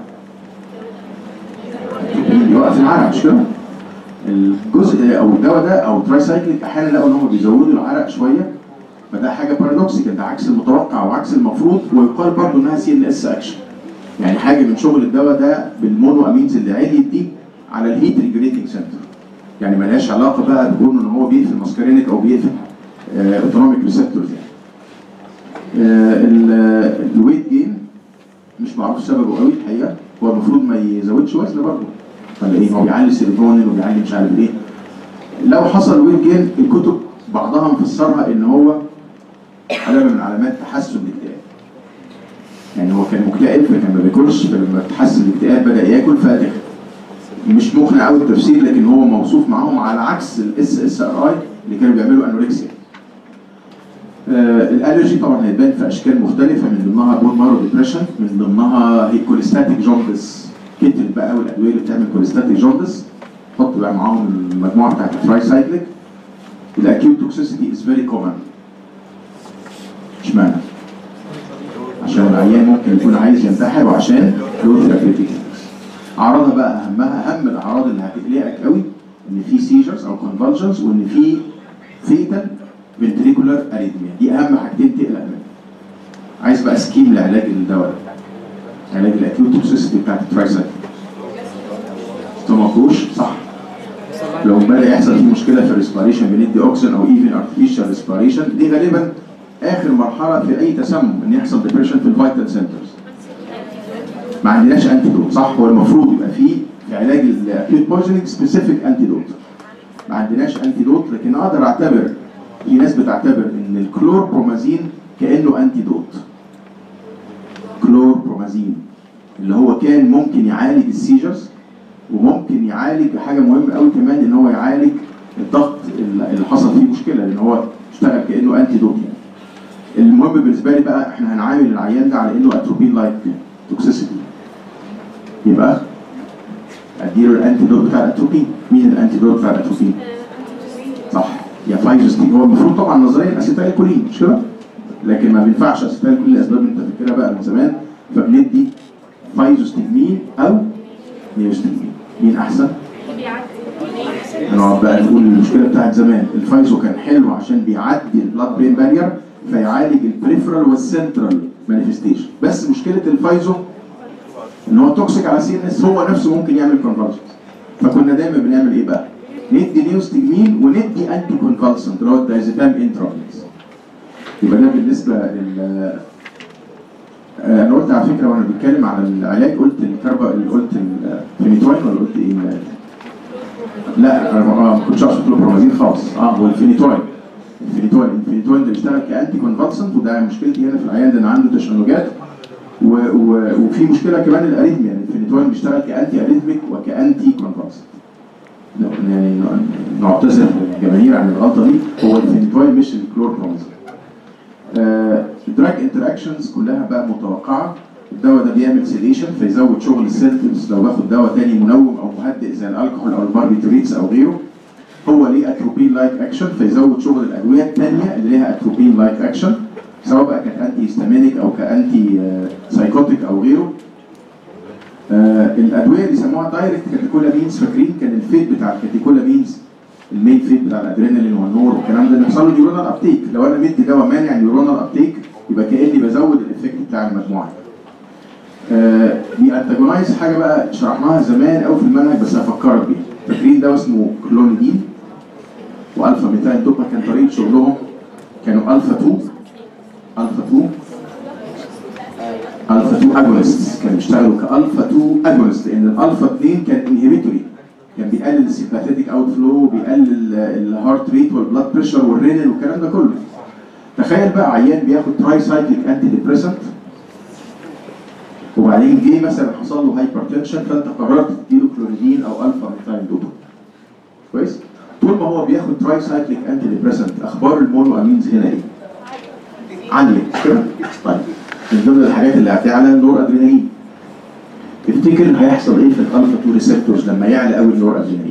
الاتروبين بيوقف العرق مش كده؟ الجزء او الدواء ده او تراي سايكليك احيانا لقوا ان هم بيزودوا العرق شويه فده حاجه بارادوكسيكال ده عكس المتوقع وعكس المفروض ويقال برضه انها سي ان اس اكشن يعني حاجه من شغل الدواء ده بالمونو امينز اللي عليت دي على الهيت ريجوليتنج سنتر يعني ملهاش علاقه بقى بكون ان هو بيقفل ماسكارينيك او بيقفل اوتونوميك ريسبتورز يعني آه، ال- الويت جين مش معروف سببه قوي الحقيقه هو المفروض ما يزودش وزن برضه ولا ايه هو بيعلي السيروتونين وبيعلي مش عارف ايه لو حصل ويت جين الكتب بعضها مفسرها ان هو علامه من علامات تحسن الاكتئاب يعني هو كان مكتئب فكان ما بياكلش فلما تحسن الاكتئاب بدا ياكل فتخن مش مقنع قوي التفسير لكن هو موصوف معاهم على عكس الاس اس ار اي اللي كانوا بيعملوا انوركسيا آه الالرجي طبعا هيبان في اشكال مختلفه من ضمنها بون مارو ديبريشن من ضمنها هي كوليستاتيك جوندس كتر بقى والادويه اللي بتعمل كوليستاتيك جوندس حط بقى معاهم المجموعه بتاعت التراي سايكليك الاكيوت توكسيسيتي از فيري كومن اشمعنى؟ عشان العيان ممكن يكون عايز ينتحر وعشان له ثيرابيوتيك اعراضها بقى اهمها اهم الاعراض اللي هتقلقك قوي ان في سيجرز او كونفالجنز وان في فيتال فنتريكولار اريثميا دي اهم حاجتين تقلق منهم عايز بقى سكيم لعلاج الدواء ده علاج الاكيوت توكسيسيتي بتاعت الترايسايكل توماكوش صح لو بدا يحصل فيه مشكله في الريسبيريشن بندي اوكسجين او ايفن ارتفيشال ريسبيريشن دي غالبا اخر مرحله في اي تسمم ان يحصل ديبريشن في الفيتال سنترز ما عندناش انتيدوت صح هو المفروض يبقى فيه في علاج الاكيوت بويزنينج سبيسيفيك انتيدوت ما عندناش انتيدوت لكن اقدر اعتبر في ناس بتعتبر ان الكلوربرومازين كانه انتيدوت كلوربرومازين اللي هو كان ممكن يعالج السيجرز وممكن يعالج حاجه مهمه قوي كمان ان هو يعالج الضغط اللي حصل فيه مشكله لان هو اشتغل كانه انتيدوت يعني المهم بالنسبه لي بقى احنا هنعامل العيان ده على انه اتروبين لايك توكسيسيتي يبقى اديله الانتيدوت بتاع الاتروبين مين الانتيدوت بتاع الاتروبين صح يا فايزوستين هو المفروض طبعا نظريا اسيتايل كولين مش كده لكن ما بينفعش اسيتايل كولين لاسباب انت فاكرها بقى من زمان فبندي فايزوستيمين او نيوستيمين مين احسن هنقعد بقى نقول المشكله بتاعت زمان الفايزو كان حلو عشان بيعدي البلاد برين بارير فيعالج البريفرال والسنترال مانيفستيشن بس مشكله الفايزو ان هو توكسيك على سي ان اس هو نفسه ممكن يعمل كونفالجنس فكنا دايما بنعمل ايه بقى؟ ندي نيوستجمين وندي انتي كونفالسنت اللي هو الدايزيبام انترافينس يبقى ده بالنسبه لل آه، انا قلت على فكره وانا بتكلم على العلاج قلت الكربا قلت الفينيتوين ولا قلت ايه؟ لا انا ما ما كنتش اقصد كلوبرومازين خالص اه هو الفينيتوين الفينيتوين الفينيتوين ده بيشتغل كانتي كونفالسنت وده مشكلتي هنا في العيان ده ان عنده تشنجات و... و... وفي مشكله كمان الاريثميا يعني الفينيتوين بيشتغل كانتي اريثميك وكانتي كونفالسنت يعني نعتذر للجماهير عن الغلطه دي هو الفينيتوين مش الكلوربرومازين الدراج انتراكشنز كلها بقى متوقعه الدواء ده بيعمل سيديشن فيزود شغل السيلتمز لو باخد دواء تاني منوم او مهدئ زي الكحول او الباربيتوريتس او غيره هو ليه اتروبين لايك اكشن فيزود شغل الادويه الثانيه اللي ليها اتروبين لايك اكشن سواء بقى كانت انتي هيستامينيك او كانتي سايكوتيك او غيره آه الادويه اللي سموها دايركت كاتيكولامينز فاكرين كان الفيت بتاع الكاتيكولامينز المين فيت بتاع الادرينالين والنور والكلام ده بيحصل له نيورونال ابتيك لو انا مدي دواء مانع نيورونال ابتيك يبقى كاني بزود الافكت بتاع المجموعه آه بيانتاجونايز حاجه بقى شرحناها زمان قوي في المنهج بس هفكرك بيها فاكرين دواء اسمه كلونيدين والفا ميثايل دوبا كان طريقه شغلهم كانوا الفا 2 الفا 2 الفا 2 اجونست كانوا بيشتغلوا كالفا 2 اجونست لان الالفا 2 كان انهبيتوري كان بيقلل السيمباثيتيك اوت فلو بيقلل الهارت ريت والبلاد بريشر والرينال والكلام ده كله تخيل بقى عيان بياخد تراي سايكليك انتي ديبريسنت وبعدين جه مثلا حصل له هايبرتنشن فانت قررت تديله كلوريدين او الفا ميثايل دوبا كويس طول ما هو بياخد تراي سايكليك انتي ديبريسنت اخبار المونو امينز هنا ايه؟ عاليه مش كده؟ طيب من ضمن الحاجات اللي هتعلى النور ادرينالين تفتكر هيحصل ايه في الالفا 2 ريسبتورز لما يعلى قوي النور ادرينالين؟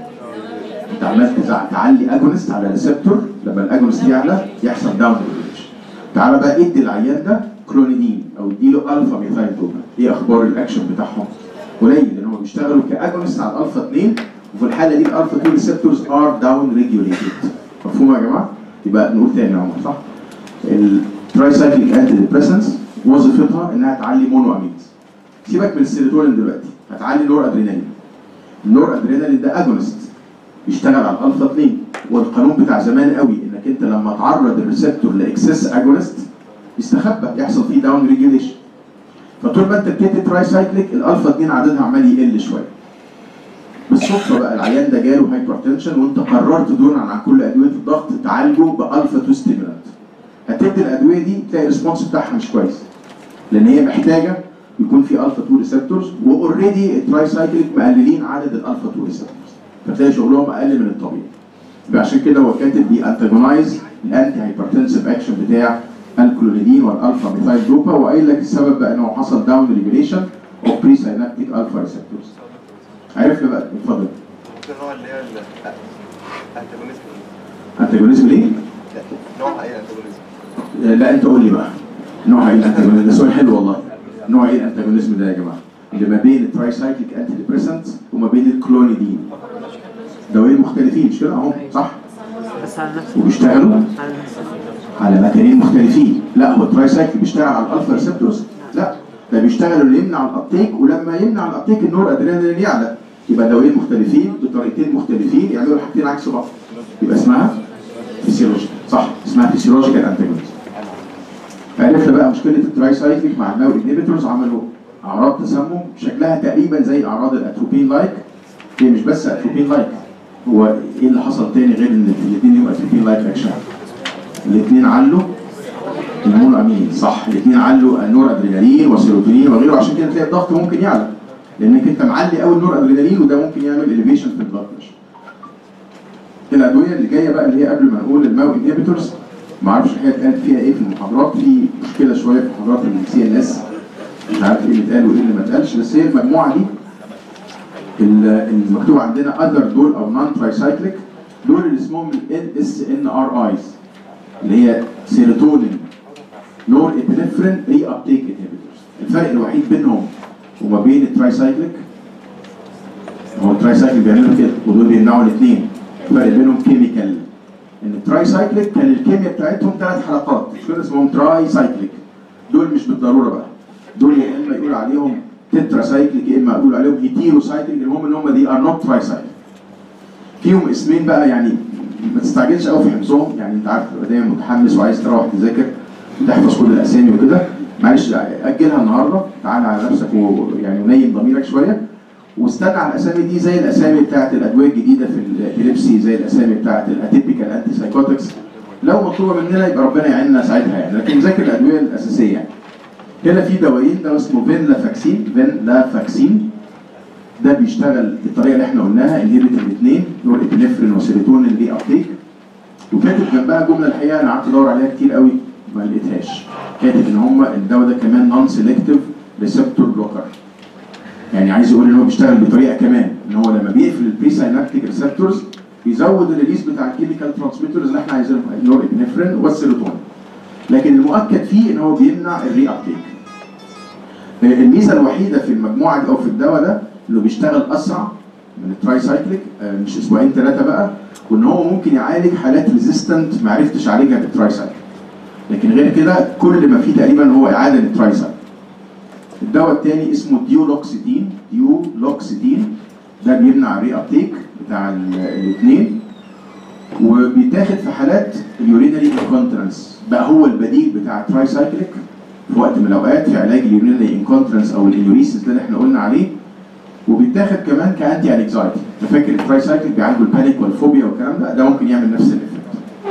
انت عمال تزع- تعلي اجونست على ريسبتور لما الاجونست يعلى يحصل داون ريجوليشن تعالى بقى ادي العيان ده كلونيدين او اديله الفا ميثايل دوبا ايه اخبار الاكشن بتاعهم؟ قليل لان هم بيشتغلوا كاجونست على الالفا 2 وفي الحاله دي الالفا 2 ريسبتورز ار داون ريجوليتد مفهوم يا جماعه؟ يبقى نقول تاني يا عمر صح؟ الترايسايكليك انتي ديبريسنس وظيفتها انها تعلي مونو امينز سيبك من السيروتونين دلوقتي هتعلي نور ادرينالين النور ادرينالين ده اجونست بيشتغل على الالفا 2 والقانون بتاع زمان قوي انك انت لما تعرض الريسبتور لاكسس اجونست يستخبى يحصل فيه داون ريجوليشن فطول ما انت بتدي ترايسايكليك الالفا 2 عددها عمال يقل شويه بالصدفه بقى العيان ده جاله هايبرتنشن وانت قررت دون عن كل ادويه الضغط تعالجه بالفا 2 ستيمولانت هتدي الادويه دي تلاقي الريسبونس بتاعها مش كويس لان هي محتاجه يكون في الفا 2 ريسبتورز واوريدي الترايسايكليك مقللين عدد الالفا 2 ريسبتورز فتلاقي شغلهم اقل من الطبيعي يبقى عشان كده هو كاتب بي انتاجونايز الانتي هايبرتنسيف اكشن بتاع الكلوريدين والالفا ميثايل دوبا وقايل لك السبب بقى انه حصل داون ريجوليشن اوف بري ساينابتيك الفا ريسبتورز عرفنا بقى اتفضل ممكن نوع اللي هي الانتاجونيزم انتاجونيزم ليه؟ نوعها ايه الانتاجونيزم؟ لا انت قول لي بقى نوع ايه الانتاجونيزم ده سؤال حلو والله نوع ايه الانتاجونيزم ده يا جماعه اللي ما بين الترايسايكليك انتي ديبريسنت وما بين الكلونيدين دوايين مختلفين مش كده اهو صح بس على نفس وبيشتغلوا على نفس على مكانين مختلفين لا هو الترايسايكل بيشتغل على الالفا ريسبتورز لا ده بيشتغل اللي يمنع الابتيك ولما يمنع الابتيك النور ادرينالين يعلى يبقى دوايين مختلفين بطريقتين مختلفين يعملوا حاجتين عكس بعض يبقى اسمها فيسيولوجيكال صح اسمها فيسيولوجيكال انتاجونيزم عرفنا بقى مشكله الترايسايكليك مع الناو انهبيتورز عملوا اعراض تسمم شكلها تقريبا زي اعراض الاتروبين لايك هي مش بس اتروبين لايك هو ايه اللي حصل تاني غير ان الاثنين يبقى اتروبين لايك اكشن الاثنين علوا المون امين صح الاثنين علوا النور ادرينالين والسيروتونين وغيره عشان كده تلاقي الضغط ممكن يعلى لانك انت معلي قوي النور ادرينالين وده ممكن يعمل اليفيشن في البلاد بريشر الادويه اللي جايه بقى اللي هي قبل ما نقول الماو انهبيتورز ما اعرفش الحقيقه اتقال فيها ايه في المحاضرات في مشكله شويه في محاضرات السي ان اس مش عارف ايه اللي اتقال وايه اللي ما اتقالش بس هي المجموعه دي ال- المكتوب عندنا اذر دول او نون ترايسايكليك دول اللي اسمهم ال اس ان ار ايز اللي هي سيروتونين نور ابنفرين ري ابتيك انهبيتورز الفرق الوحيد بينهم وما بين الترايسايكليك هو الترايسايكليك بيعملوا كده ودول بيمنعوا الاثنين الفرق بينهم كيميكال ان الترايسايكليك كان الكيمياء بتاعتهم ثلاث حلقات مش كده اسمهم ترايسايكليك دول مش بالضروره بقى دول يا اما يقول عليهم تترا سايكليك يا اما يقول عليهم هيتيرو سايكليك المهم ان هم دي ار نوت تراي سايكليك فيهم اسمين بقى يعني ما تستعجلش قوي في حفظهم يعني انت عارف تبقى دايما متحمس وعايز تروح تذاكر تحفظ كل الاسامي وكده معلش اجلها النهارده تعالى على نفسك ويعني ونيم ضميرك شويه واستنى على الاسامي دي زي الاسامي بتاعت الادويه الجديده في الابيليبسي زي الاسامي بتاعت الاتيبيكال انتي سايكوتكس لو مطلوبه مننا يبقى ربنا يعيننا ساعتها يعني لكن ذاكر الادويه الاساسيه يعني هنا في دوايين ده اسمه فين لافاكسين فين لافاكسين ده بيشتغل بالطريقه اللي احنا قلناها انهبت الاثنين نور ابنفرين وسيروتونين ليه ابتيك وكاتب جنبها جمله الحقيقه انا قعدت ادور عليها كتير قوي ما لقيتهاش كاتب ان هم الدواء ده كمان نون سيلكتيف ريسبتور بلوكر يعني عايز يقول ان هو بيشتغل بطريقه كمان ان هو لما بيقفل البري ساينابتيك ريسبتورز بيزود الريليز بتاع الكيميكال ترانسميترز اللي احنا عايزينهم النور ابنفرين والسيروتونين لكن المؤكد فيه ان هو بيمنع الري ابتيك الميزه الوحيده في المجموعه دي او في الدواء ده انه بيشتغل اسرع من التراي سايكليك آه، مش اسبوعين ثلاثه بقى وان هو ممكن يعالج حالات ريزيستنت ما عرفتش اعالجها بالتراي سايكليك لكن غير كده كل ما فيه تقريبا هو اعاده للتراي سايكليك الدواء الثاني اسمه ديولوكسيتين ديولوكسيتين ده بيمنع الري ابتيك بتاع الاثنين وبيتاخد في حالات اليورينري انكونترنس بقى هو البديل بتاع التراي سايكليك في وقت من الاوقات في علاج اليورينري انكونترنس او الانيوريسيس ده اللي احنا قلنا عليه وبيتاخد كمان كانتي انكزايتي انت فاكر التراي سايكليك بيعالجوا البانيك والفوبيا والكلام ده ده ممكن يعمل نفس الافكت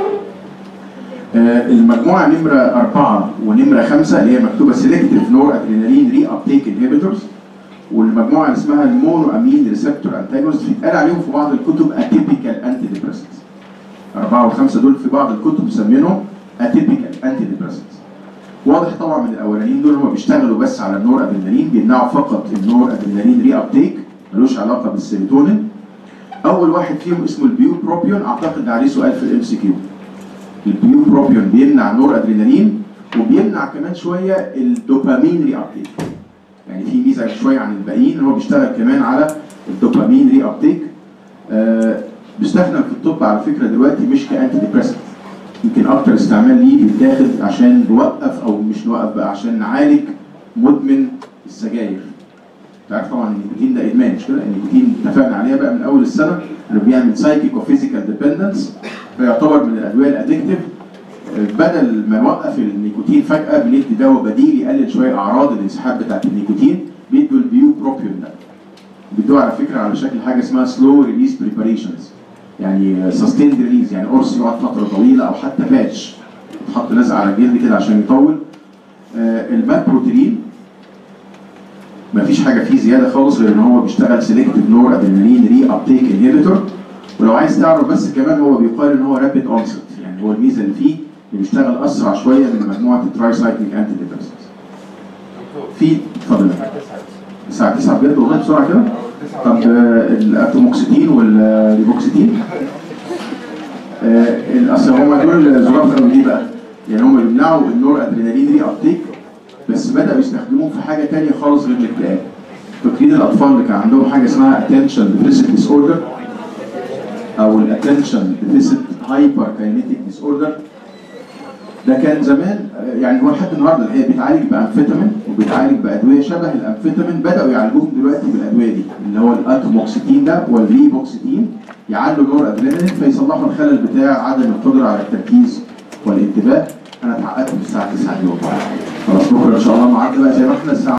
آه، المجموعه نمره أربعة ونمره خمسة اللي هي مكتوبه سيلكتيف نور ادرينالين ري ابتيك انهبيتورز والمجموعه اللي اسمها المونو امين ريسبتور انتاجونست بيتقال عليهم في بعض الكتب اتيبيكال انتي ديبريسنتس أربعة وخمسة دول في بعض الكتب مسمينهم اتيبيكال انتي ديبريسنتس واضح طبعا من الاولانيين دول هم بيشتغلوا بس على النور ادرينالين بيمنعوا فقط النور ادرينالين ري ابتيك ملوش علاقه بالسيروتونين اول واحد فيهم اسمه البيو بروبيون اعتقد عليه سؤال في الام سي كيو البيو بروبيون بيمنع النور ادرينالين وبيمنع كمان شويه الدوبامين ري ابتيك يعني في ميزه شويه عن الباقيين ان هو بيشتغل كمان على الدوبامين ري ابتيك آه بيستخدم في الطب على فكره دلوقتي مش كانتي ديبريسنت يمكن اكتر استعمال ليه بيتاخد عشان نوقف او مش نوقف بقى عشان نعالج مدمن السجاير انت عارف طبعا النيكوتين ده ادمان مش كده النيكوتين اتفقنا عليها بقى من اول السنه انه بيعمل سايكيك وفيزيكال ديبندنس فيعتبر من الادويه الادكتيف بدل ما نوقف النيكوتين فجاه بندي دواء بديل يقلل شويه اعراض الانسحاب بتاعت النيكوتين بيدوا البيو بروبيون ده بيدوه على فكره على شكل حاجه اسمها سلو ريليز بريباريشنز يعني سستيند ريليز يعني قرص يقعد فتره طويله او حتى باتش يتحط لازق على الجلد كده عشان يطول آه المال بروتين مفيش حاجه فيه زياده خالص غير ان هو بيشتغل سيلكتيف نور ادرينالين ري ابتيك انهبيتور ولو عايز تعرف بس كمان هو بيقال ان هو رابيد اونست يعني هو الميزه اللي فيه اللي بيشتغل اسرع شويه من مجموعه التراي سايكليك انتي ديبريسنتس في اتفضل الساعه 9 بجد والله بسرعه كده طب آه، الاتوموكسيتين والريبوكسيتين آه، اصل هم دول ظراف قوي ليه بقى؟ يعني هم بيمنعوا النور ادرينالين ري ابتيك بس بداوا يستخدموه في حاجه ثانيه خالص غير الاكتئاب. فاكرين الاطفال اللي كان عندهم حاجه اسمها attention deficit disorder او الاتنشن ديفيسيت هايبر كاينيتيك ديس اوردر ده كان زمان آه، يعني هو لحد النهارده الحقيقه بيتعالج بامفيتامين وبيتعالج بادويه شبه الامفيتامين بداوا يعالجوهم دلوقتي بالادويه دي اللي هو الاتوموكسيتين ده والريبوكسيتين يعلوا نور ادرينالين فيصلحوا الخلل بتاع عدم القدره على التركيز والانتباه انا اتعقدت في الساعه 9 اليوم خلاص بكره ان شاء الله معاك بقى زي ما احنا الساعه